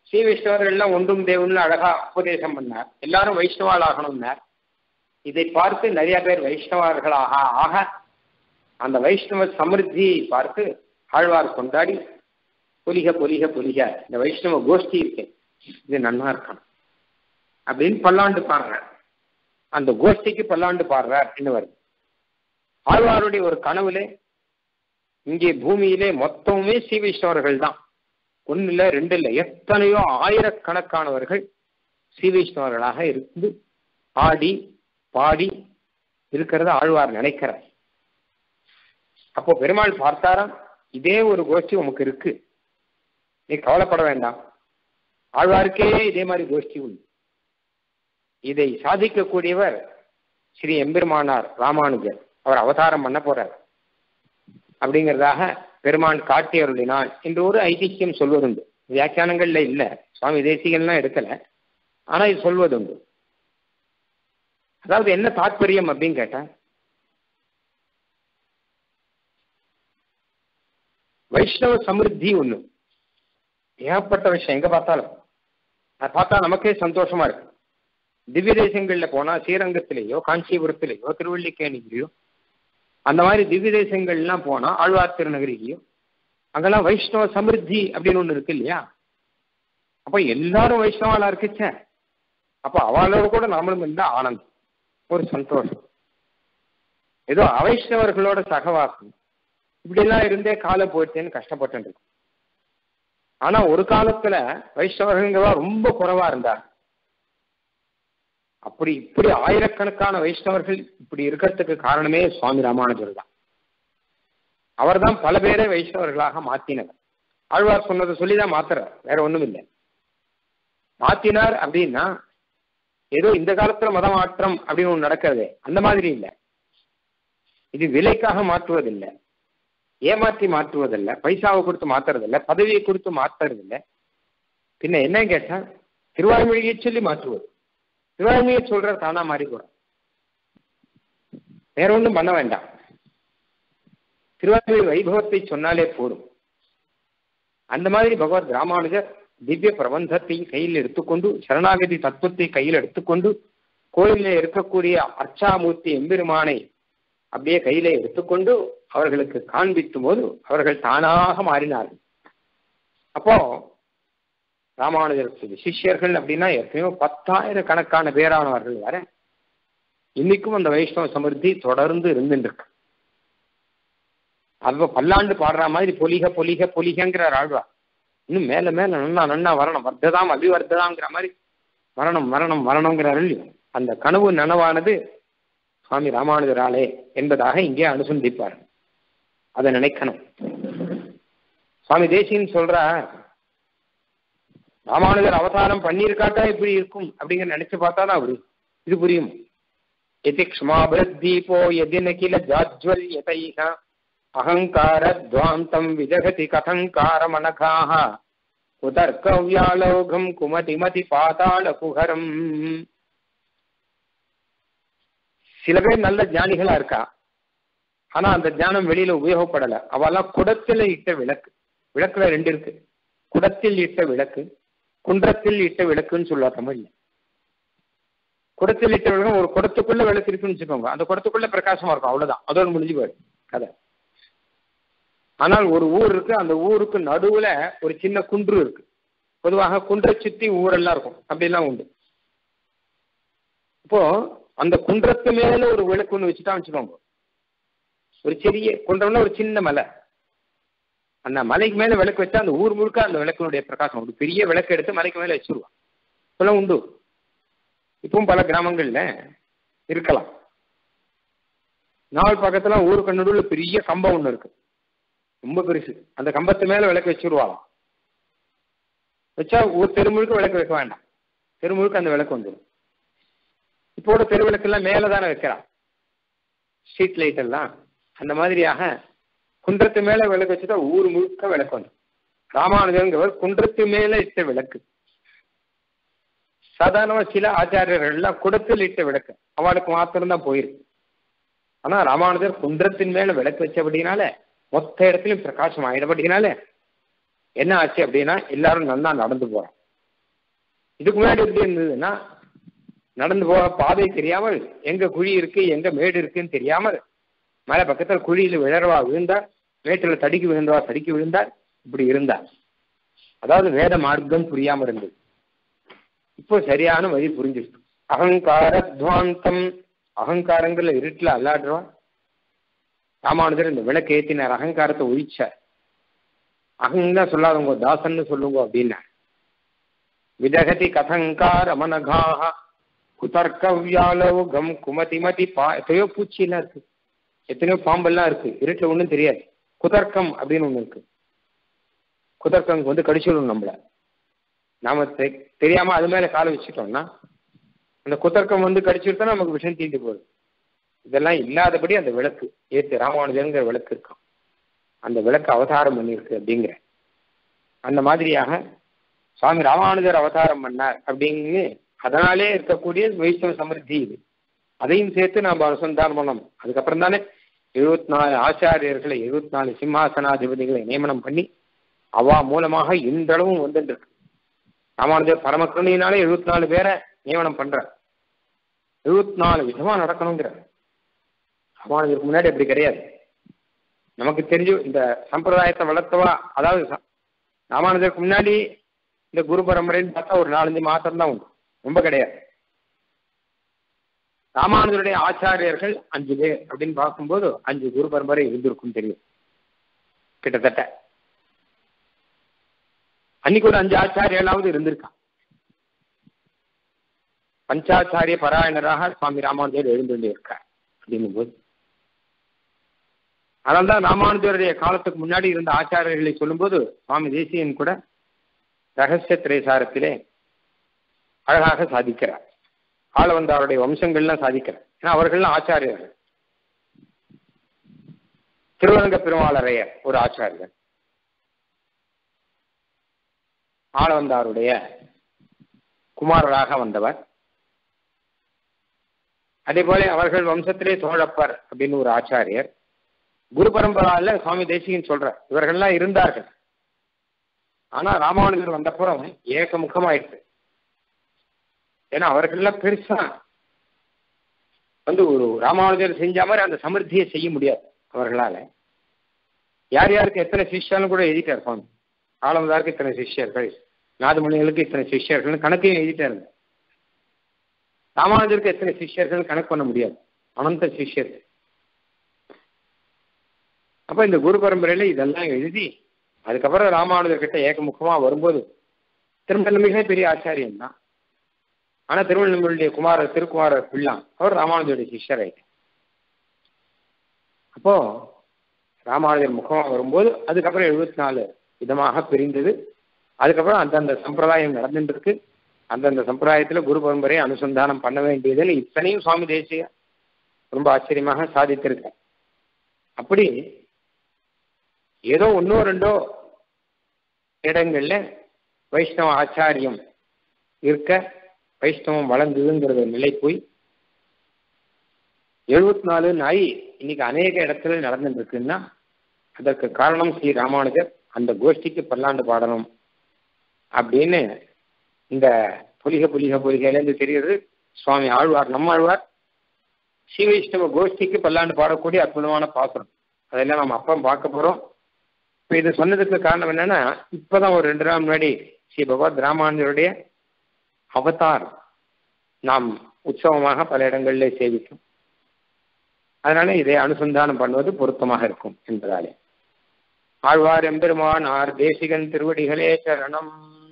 [SPEAKER 1] ஸ்ரீ வைஷ்ணவர்கள்லாம் ஒன்றும் தேவன்னு அழகா உபதேசம் பண்ணார் எல்லாரும் வைஷ்ணவால் ஆகணும்னார் இதை பார்த்து நிறைய பேர் வைஷ்ணவர்களாக ஆக அந்த வைஷ்ணவ சமிருத்தியை பார்த்து ஆழ்வார் கொண்டாடி பொலிக பொலிக பொலிக இந்த வைஷ்ணவ கோஷ்டி இருக்கு இது நன்னா இருக்கான் அப்படின்னு பல்லாண்டு பாடுறார் அந்த கோஷ்டிக்கு பல்லாண்டு பாடுறார் என்ன வருது ஆழ்வாருடைய ஒரு கனவுலே இங்கே பூமியிலே மொத்தமுமே ஸ்ரீ வைஷ்ணவர்கள் தான் ஒன்னு இல்ல ரெண்டு இல்ல எத்தனையோ ஆயிரக்கணக்கானவர்கள் ஸ்ரீ வைஷ்ணவர்களாக இருந்து ஆடி பாடி இருக்கிறத ஆழ்வார் நினைக்கிறார் அப்போ பெருமாள் பார்த்தாராம் இதே ஒரு கோஷ்டி உமக்கு இருக்கு நீ கவலைப்பட வேண்டாம் ஆழ்வாருக்கே இதே மாதிரி கோஷ்டி உண்டு இதை சாதிக்கக்கூடியவர் ஸ்ரீ எம்பெருமானார் ராமானுஜர் அவர் அவதாரம் பண்ண போறார் அப்படிங்கிறதாக பெருமான் காட்டி அருளினான் என்று ஒரு ஐதிஹ்யம் சொல்வதுண்டு வியாக்கியானங்கள்ல இல்ல சுவாமி தேசிகன்லாம் எடுக்கல ஆனா இது சொல்வதுண்டு அதாவது என்ன தாற்பயம் அப்படின்னு கேட்டா வைஷ்ணவ சமிருத்தி ஒண்ணு ஏகப்பட்ட விஷயம் எங்க பார்த்தாலும் அதை பார்த்தா நமக்கே சந்தோஷமா இருக்கு திவ்ய தேசங்கள்ல போனா ஸ்ரீரங்கத்திலேயோ காஞ்சிபுரத்திலேயோ திருவள்ளிக்கேணியிலையோ அந்த மாதிரி திவ்ய தேசங்கள்லாம் போனா ஆழ்வார் திருநகரிலையோ அங்கெல்லாம் வைஷ்ணவ சமிருத்தி அப்படின்னு ஒண்ணு இருக்கு இல்லையா அப்ப எல்லாரும் வைஷ்ணவாலா இருக்குச்ச அப்ப அவளோட கூட நாமளும் இருந்தா ஆனந்தம் ஒரு சந்தோஷம் ஏதோ அவைஷ்ணவர்களோட சகவாசம் இப்படி எல்லாம் இருந்தே காலம் போயிடுச்சேன்னு கஷ்டப்பட்டு இருக்கும் ஆனா ஒரு காலத்துல வைஷ்ணவர்களா ரொம்ப குறைவா இருந்தார் அப்படி இப்படி ஆயிரக்கணக்கான வைஷ்ணவர்கள் இப்படி இருக்கிறதுக்கு காரணமே சுவாமி ராமானுஜர் தான் அவர் தான் பல பேரை வைஷ்ணவர்களாக மாத்தினவர் ஆழ்வார் சொன்னதை சொல்லிதான் மாத்துறார் வேற ஒண்ணும் இல்லை மாத்தினார் அப்படின்னா ஏதோ இந்த காலத்துல மத மாற்றம் அப்படின்னு ஒண்ணு நடக்கிறது அந்த மாதிரி இல்லை இது விலைக்காக மாற்றுவதில்லை ஏமாற்றி மாற்றுவதில்லை பைசாவை கொடுத்து மாத்துறதில்லை பதவியை கொடுத்து மாத்துறதில்லை பின்ன என்ன கேட்டா திருவாய்மொழியை சொல்லி மாற்றுவது திருவாய்மொழியை சொல்ற தானா மாறி கூட வேற ஒன்றும் பண்ண வேண்டாம் திருவாய்மொழி வைபவத்தை சொன்னாலே போதும் அந்த மாதிரி பகவத் ராமானுஜர் திவ்ய பிரபந்தத்தை கையில் எடுத்துக்கொண்டு சரணாகதி தத்துவத்தை கையில் எடுத்துக்கொண்டு கோயிலில் இருக்கக்கூடிய அர்ச்சாமூர்த்தி எம்பெருமானை அப்படியே கையில எடுத்துக்கொண்டு அவர்களுக்கு காண்பிக்கும் போது அவர்கள் தானாக மாறினார்கள் அப்போ ராமானுஜருக்கு சிஷ்யர்கள் அப்படின்னா எத்தனையோ பத்தாயிரம் கணக்கான பேரானவர்கள் வர இன்னைக்கும் அந்த வைஷ்ணவ சமிருத்தி தொடர்ந்து இருந்துருக்கு அது பல்லாண்டு பாடுற மாதிரி பொலிக பொலிக பொலிகங்கிற ஆழ்வா இன்னும் மேல மேல நன்னா நன்னா வரணும் வர்த்ததாம் அபிவர்த்ததாங்கிற மாதிரி மரணம் மரணம் மரணம்ங்கிறாரு இல்லையோ அந்த கனவு நனவானது சுவாமி ராமானுஜராலே என்பதாக இங்கே அனுசந்திப்பார் அதை நினைக்கணும் சுவாமி தேசியன் சொல்ற ராமானுஜர் அவதாரம் பண்ணியிருக்காட்டா இப்படி இருக்கும் அப்படிங்கிற நினைச்சு பார்த்தாதான் அப்படி இது புரியும் எதி க்ஷ்மாபிரத்தீபோ எதின கில ஜாஜ்வல்யதைக அகங்கார துவாந்தம் விஜகதி கதங்கார மனகாக குதர்க்கவ்யாலோகம் குமதிமதி பாதாள குகரம் சில பேர் நல்ல ஞானிகளா இருக்கா ஆனா அந்த ஞானம் வெளியில உபயோகப்படல அவெல்லாம் குடத்துல இட்ட விளக்கு விளக்குல ரெண்டு இருக்கு குடத்தில் இட்ட விளக்கு குன்றத்தில் இட்ட விளக்குன்னு சொல்லுவா தமிழ்ல குடத்தில் இட்ட விளக்கு ஒரு குடத்துக்குள்ள விளக்கு இருக்குன்னு வச்சுக்கோங்க அந்த குடத்துக்குள்ள பிரகாசமா இருக்கும் அவ்வளவுதான் அதோட முடிஞ்சு போயிடும் கதை ஆனால் ஒரு ஊர் இருக்கு அந்த ஊருக்கு நடுவுல ஒரு சின்ன குன்று இருக்கு பொதுவாக குன்றை சுத்தி ஊரெல்லாம் இருக்கும் அப்படிலாம் உண்டு இப்போ அந்த குன்றத்து மேல ஒரு விளக்கு ஒன்று வச்சுட்டா வச்சுக்கோங்க ஒரு சிறிய குன்றம்னா ஒரு சின்ன மலை அந்த மலைக்கு மேல விளக்கு வச்சா அந்த ஊர் முழுக்க அந்த விளக்கினுடைய பிரகாசம் ஒரு பெரிய விளக்கு எடுத்து மலைக்கு மேல வச்சிருவான் இப்பெல்லாம் உண்டு இப்பவும் பல கிராமங்கள்ல இருக்கலாம் நாள் பக்கத்துல ஊருக்கு நடுவில் பெரிய கம்பம் ஒன்று இருக்கு ரொம்ப பெருசு அந்த கம்பத்து மேல விளக்கு வச்சிருவாளாம் வச்சா ஊர் தெரு முழுக்க விளக்கு வைக்க வேண்டாம் தெரு முழுக்க அந்த விளக்கு வந்துடும் இப்போட தெருவிளக்கெல்லாம் மேலே தானே வைக்கிறான் ஸ்ட்ரீட் லைட் எல்லாம் அந்த மாதிரியாக குன்றத்து மேல விளக்கு வச்சுட்டா ஊர் முழுக்க விளக்கு வந்து ராமானுஜங்கிறவர் குன்றத்து மேல இட்ட விளக்கு சாதாரணமா சில ஆச்சாரியர்கள்லாம் குடத்தில் இட்ட விளக்கு அவளுக்கு மாத்திரம்தான் போயிருக்கு ஆனா ராமானுஜர் குன்றத்தின் மேல விளக்கு வச்சபடினால மொத்த இடத்துலயும் பிரகாசம் ஆயிடப்படினால என்ன ஆச்சு அப்படின்னா எல்லாரும் நல்லா நடந்து போறோம் இதுக்கு முன்னாடி எப்படி இருந்ததுன்னா நடந்து போக பாதை தெரியாமல் எங்க குழி இருக்கு எங்க மேடு இருக்குன்னு தெரியாமல் மலை பக்கத்தில் குழியில் விழறவா விழுந்தார் மேட்டில் தடுக்கி விழுந்தவா தடுக்கி விழுந்தார் இப்படி இருந்தார் அதாவது வேத மார்க்கம் புரியாம இருந்தது இப்போ சரியான வழி புரிஞ்சிருச்சு அகங்கார துவாந்தம் அகங்காரங்கள்ல இருட்டில் அல்லாடுறோம் ராமானுஜர் இந்த விளக்கு ஏத்தினார் அகங்காரத்தை ஒழிச்சார் அகங்க சொல்லாதவங்க தாசன்னு சொல்லுங்க அப்படின்னா விதகதி கதங்கார மனகாக குதர்க்க வியாலோகம் குமதிமதி பா எத்தனையோ பூச்சியெல்லாம் இருக்கு எத்தனையோ பாம்பெல்லாம் இருக்கு இருட்டில் ஒன்றும் தெரியாது குதர்க்கம் அப்படின்னு ஒன்று இருக்கு குதர்க்கம் வந்து கடிச்சிடும் நம்மள நாம தெரியாம அது மேல காலை வச்சுட்டோம்னா அந்த குதர்க்கம் வந்து கடிச்சிருத்தா நமக்கு விஷயம் தீண்டு போகுது இதெல்லாம் இல்லாதபடி அந்த விளக்கு ஏத்து ராமானுஜங்கிற விளக்கு இருக்கும் அந்த விளக்கு அவதாரம் பண்ணியிருக்கு அப்படிங்கிற அந்த மாதிரியாக சுவாமி ராமானுஜர் அவதாரம் பண்ணார் அப்படிங்கு அதனாலே இருக்கக்கூடிய வைஷ்ணவ சமிருத்தி இது அதையும் சேர்த்து நாம் அனுசந்தானம் பண்ணணும் அதுக்கப்புறம் தானே எழுபத்தி நாலு ஆச்சாரியர்களை எழுபத்தி நாலு சிம்மாசனாதிபதிகளை நியமனம் பண்ணி அவா மூலமாக இன்றளவும் வந்துட்டு இருக்கு ராமானுஜர் பரமக்கருணையினாலே எழுபத்தி நாலு பேரை நியமனம் பண்றார் எழுபத்தி நாலு விதமா நடக்கணுங்கிற ராமானுஜருக்கு முன்னாடி அப்படி கிடையாது நமக்கு தெரிஞ்சு இந்த சம்பிரதாயத்தை வளர்த்தவா அதாவது ராமானுஜருக்கு முன்னாடி இந்த குரு பரம்பரைன்னு பார்த்தா ஒரு நாலஞ்சு மாசம் தான் உண்டு ரொம்ப கிடையாது ராமானுஜருடைய ஆச்சாரியர்கள் அஞ்சு பேர் அப்படின்னு பார்க்கும்போது அஞ்சு குரு பரம்பரை இருந்திருக்கும் தெரியும் கிட்டத்தட்ட அன்னைக்கு ஒரு அஞ்சு ஆச்சாரியலாவது இருந்திருக்கான் பஞ்சாச்சாரிய பராயணராக சுவாமி ராமானுஜர் எழுந்து இருக்கார் அப்படின்னும் போது அதனால்தான் ராமானுஜருடைய காலத்துக்கு முன்னாடி இருந்த ஆச்சாரியர்களை சொல்லும்போது சுவாமி தேசியன் கூட ரகசிய திரைசாரத்திலே அழகாக சாதிக்கிறார் ஆள வந்த அவருடைய வம்சங்கள்லாம் சாதிக்கிறார் ஏன்னா அவர்கள்லாம் ஆச்சாரியர்கள் திருவரங்க பெருமாளரையர் ஒரு ஆச்சாரியர் ஆளவந்தாருடைய குமாரராக வந்தவர் அதே போல அவர்கள் வம்சத்திலே சோழப்பர் அப்படின்னு ஒரு ஆச்சாரியர் குரு பரம்பரால சுவாமி தேசிகன் சொல்ற இவர்கள்லாம் இருந்தார்கள் ஆனா ராமானுஜர் வந்தப்புறம் ஏக முகமாயிடுச்சு ஏன்னா அவர்கள்லாம் பெருசா வந்து ஒரு ராமானுஜர் செஞ்ச மாதிரி அந்த சமிருத்தியை செய்ய முடியாது அவர்களால யார் யாருக்கு எத்தனை சிஷ்யாலும் கூட எழுதிட்டார் சுவாமி ஆலமதாருக்கு இத்தனை சிஷ்யர்கள் நாதமணிகளுக்கு இத்தனை சிஷ்யர்கள் கணக்கையும் எழுதிட்டாருங்க ராமானுஜருக்கு எத்தனை சிஷ்யர்கள் கணக்கு பண்ண முடியாது அனந்த சிஷ்யர்கள் அப்ப இந்த குரு பரம்பரையில இதெல்லாம் எழுதி அதுக்கப்புறம் ராமானுஜர் கிட்ட ஏகமுகமா வரும்போது திருமணமிகளே பெரிய ஆச்சாரியன் தான் ஆனா திருவண்ணாமலையுடைய குமாரர் திருக்குமாரர் பிள்ளான் அவர் ராமானுஜருடைய சிஷ்யர் ஆயிட்டு அப்போ ராமானுஜர் முகமா வரும்போது அதுக்கப்புறம் எழுபத்தி நாலு விதமாக பிரிந்தது அதுக்கப்புறம் அந்தந்த சம்பிரதாயம் நடந்துட்டு இருக்கு அந்தந்த சம்பிரதாயத்துல குரு பரம்பரையை அனுசந்தானம் பண்ண வேண்டியதுன்னு இத்தனையும் சுவாமி தேசிய ரொம்ப ஆச்சரியமாக சாதித்திருக்க அப்படி ஏதோ ஒன்னோ ரெண்டோ இடங்கள்ல வைஷ்ணவ ஆச்சாரியம் இருக்க வைஷ்ணவம் வளர்ந்ததுங்கிறத நிலை போய் எழுபத்தி நாலு நாய் இன்னைக்கு அநேக இடத்துல நடந்துட்டு இருக்குன்னா அதற்கு காரணம் ஸ்ரீ ராமானுஜர் அந்த கோஷ்டிக்கு பல்லாண்டு பாடணும் அப்படின்னு இந்த புலிக புலிக புலிகையிலேருந்து தெரிகிறது சுவாமி ஆழ்வார் நம்ம ஆழ்வார் ஸ்ரீ வைஷ்ணவ கோஷ்டிக்கு பல்லாண்டு பாடக்கூடிய அற்புதமான பாசுரம் அதெல்லாம் நம்ம அப்பா பார்க்க போறோம் இப்போ இது சொன்னதுக்கு காரணம் என்னன்னா இப்பதான் ஒரு ரெண்டு நாள் முன்னாடி ஸ்ரீ பகவத் ராமானுஜருடைய அவதாரம் நாம் உற்சவமாக பல இடங்களிலே சேவிக்கும் அதனால இதை அனுசந்தானம் பண்ணுவது பொருத்தமாக இருக்கும் என்பதாலே ஆழ்வார் எம்பெருமான் ஆர் தேசிகன் திருவடிகளே சரணம்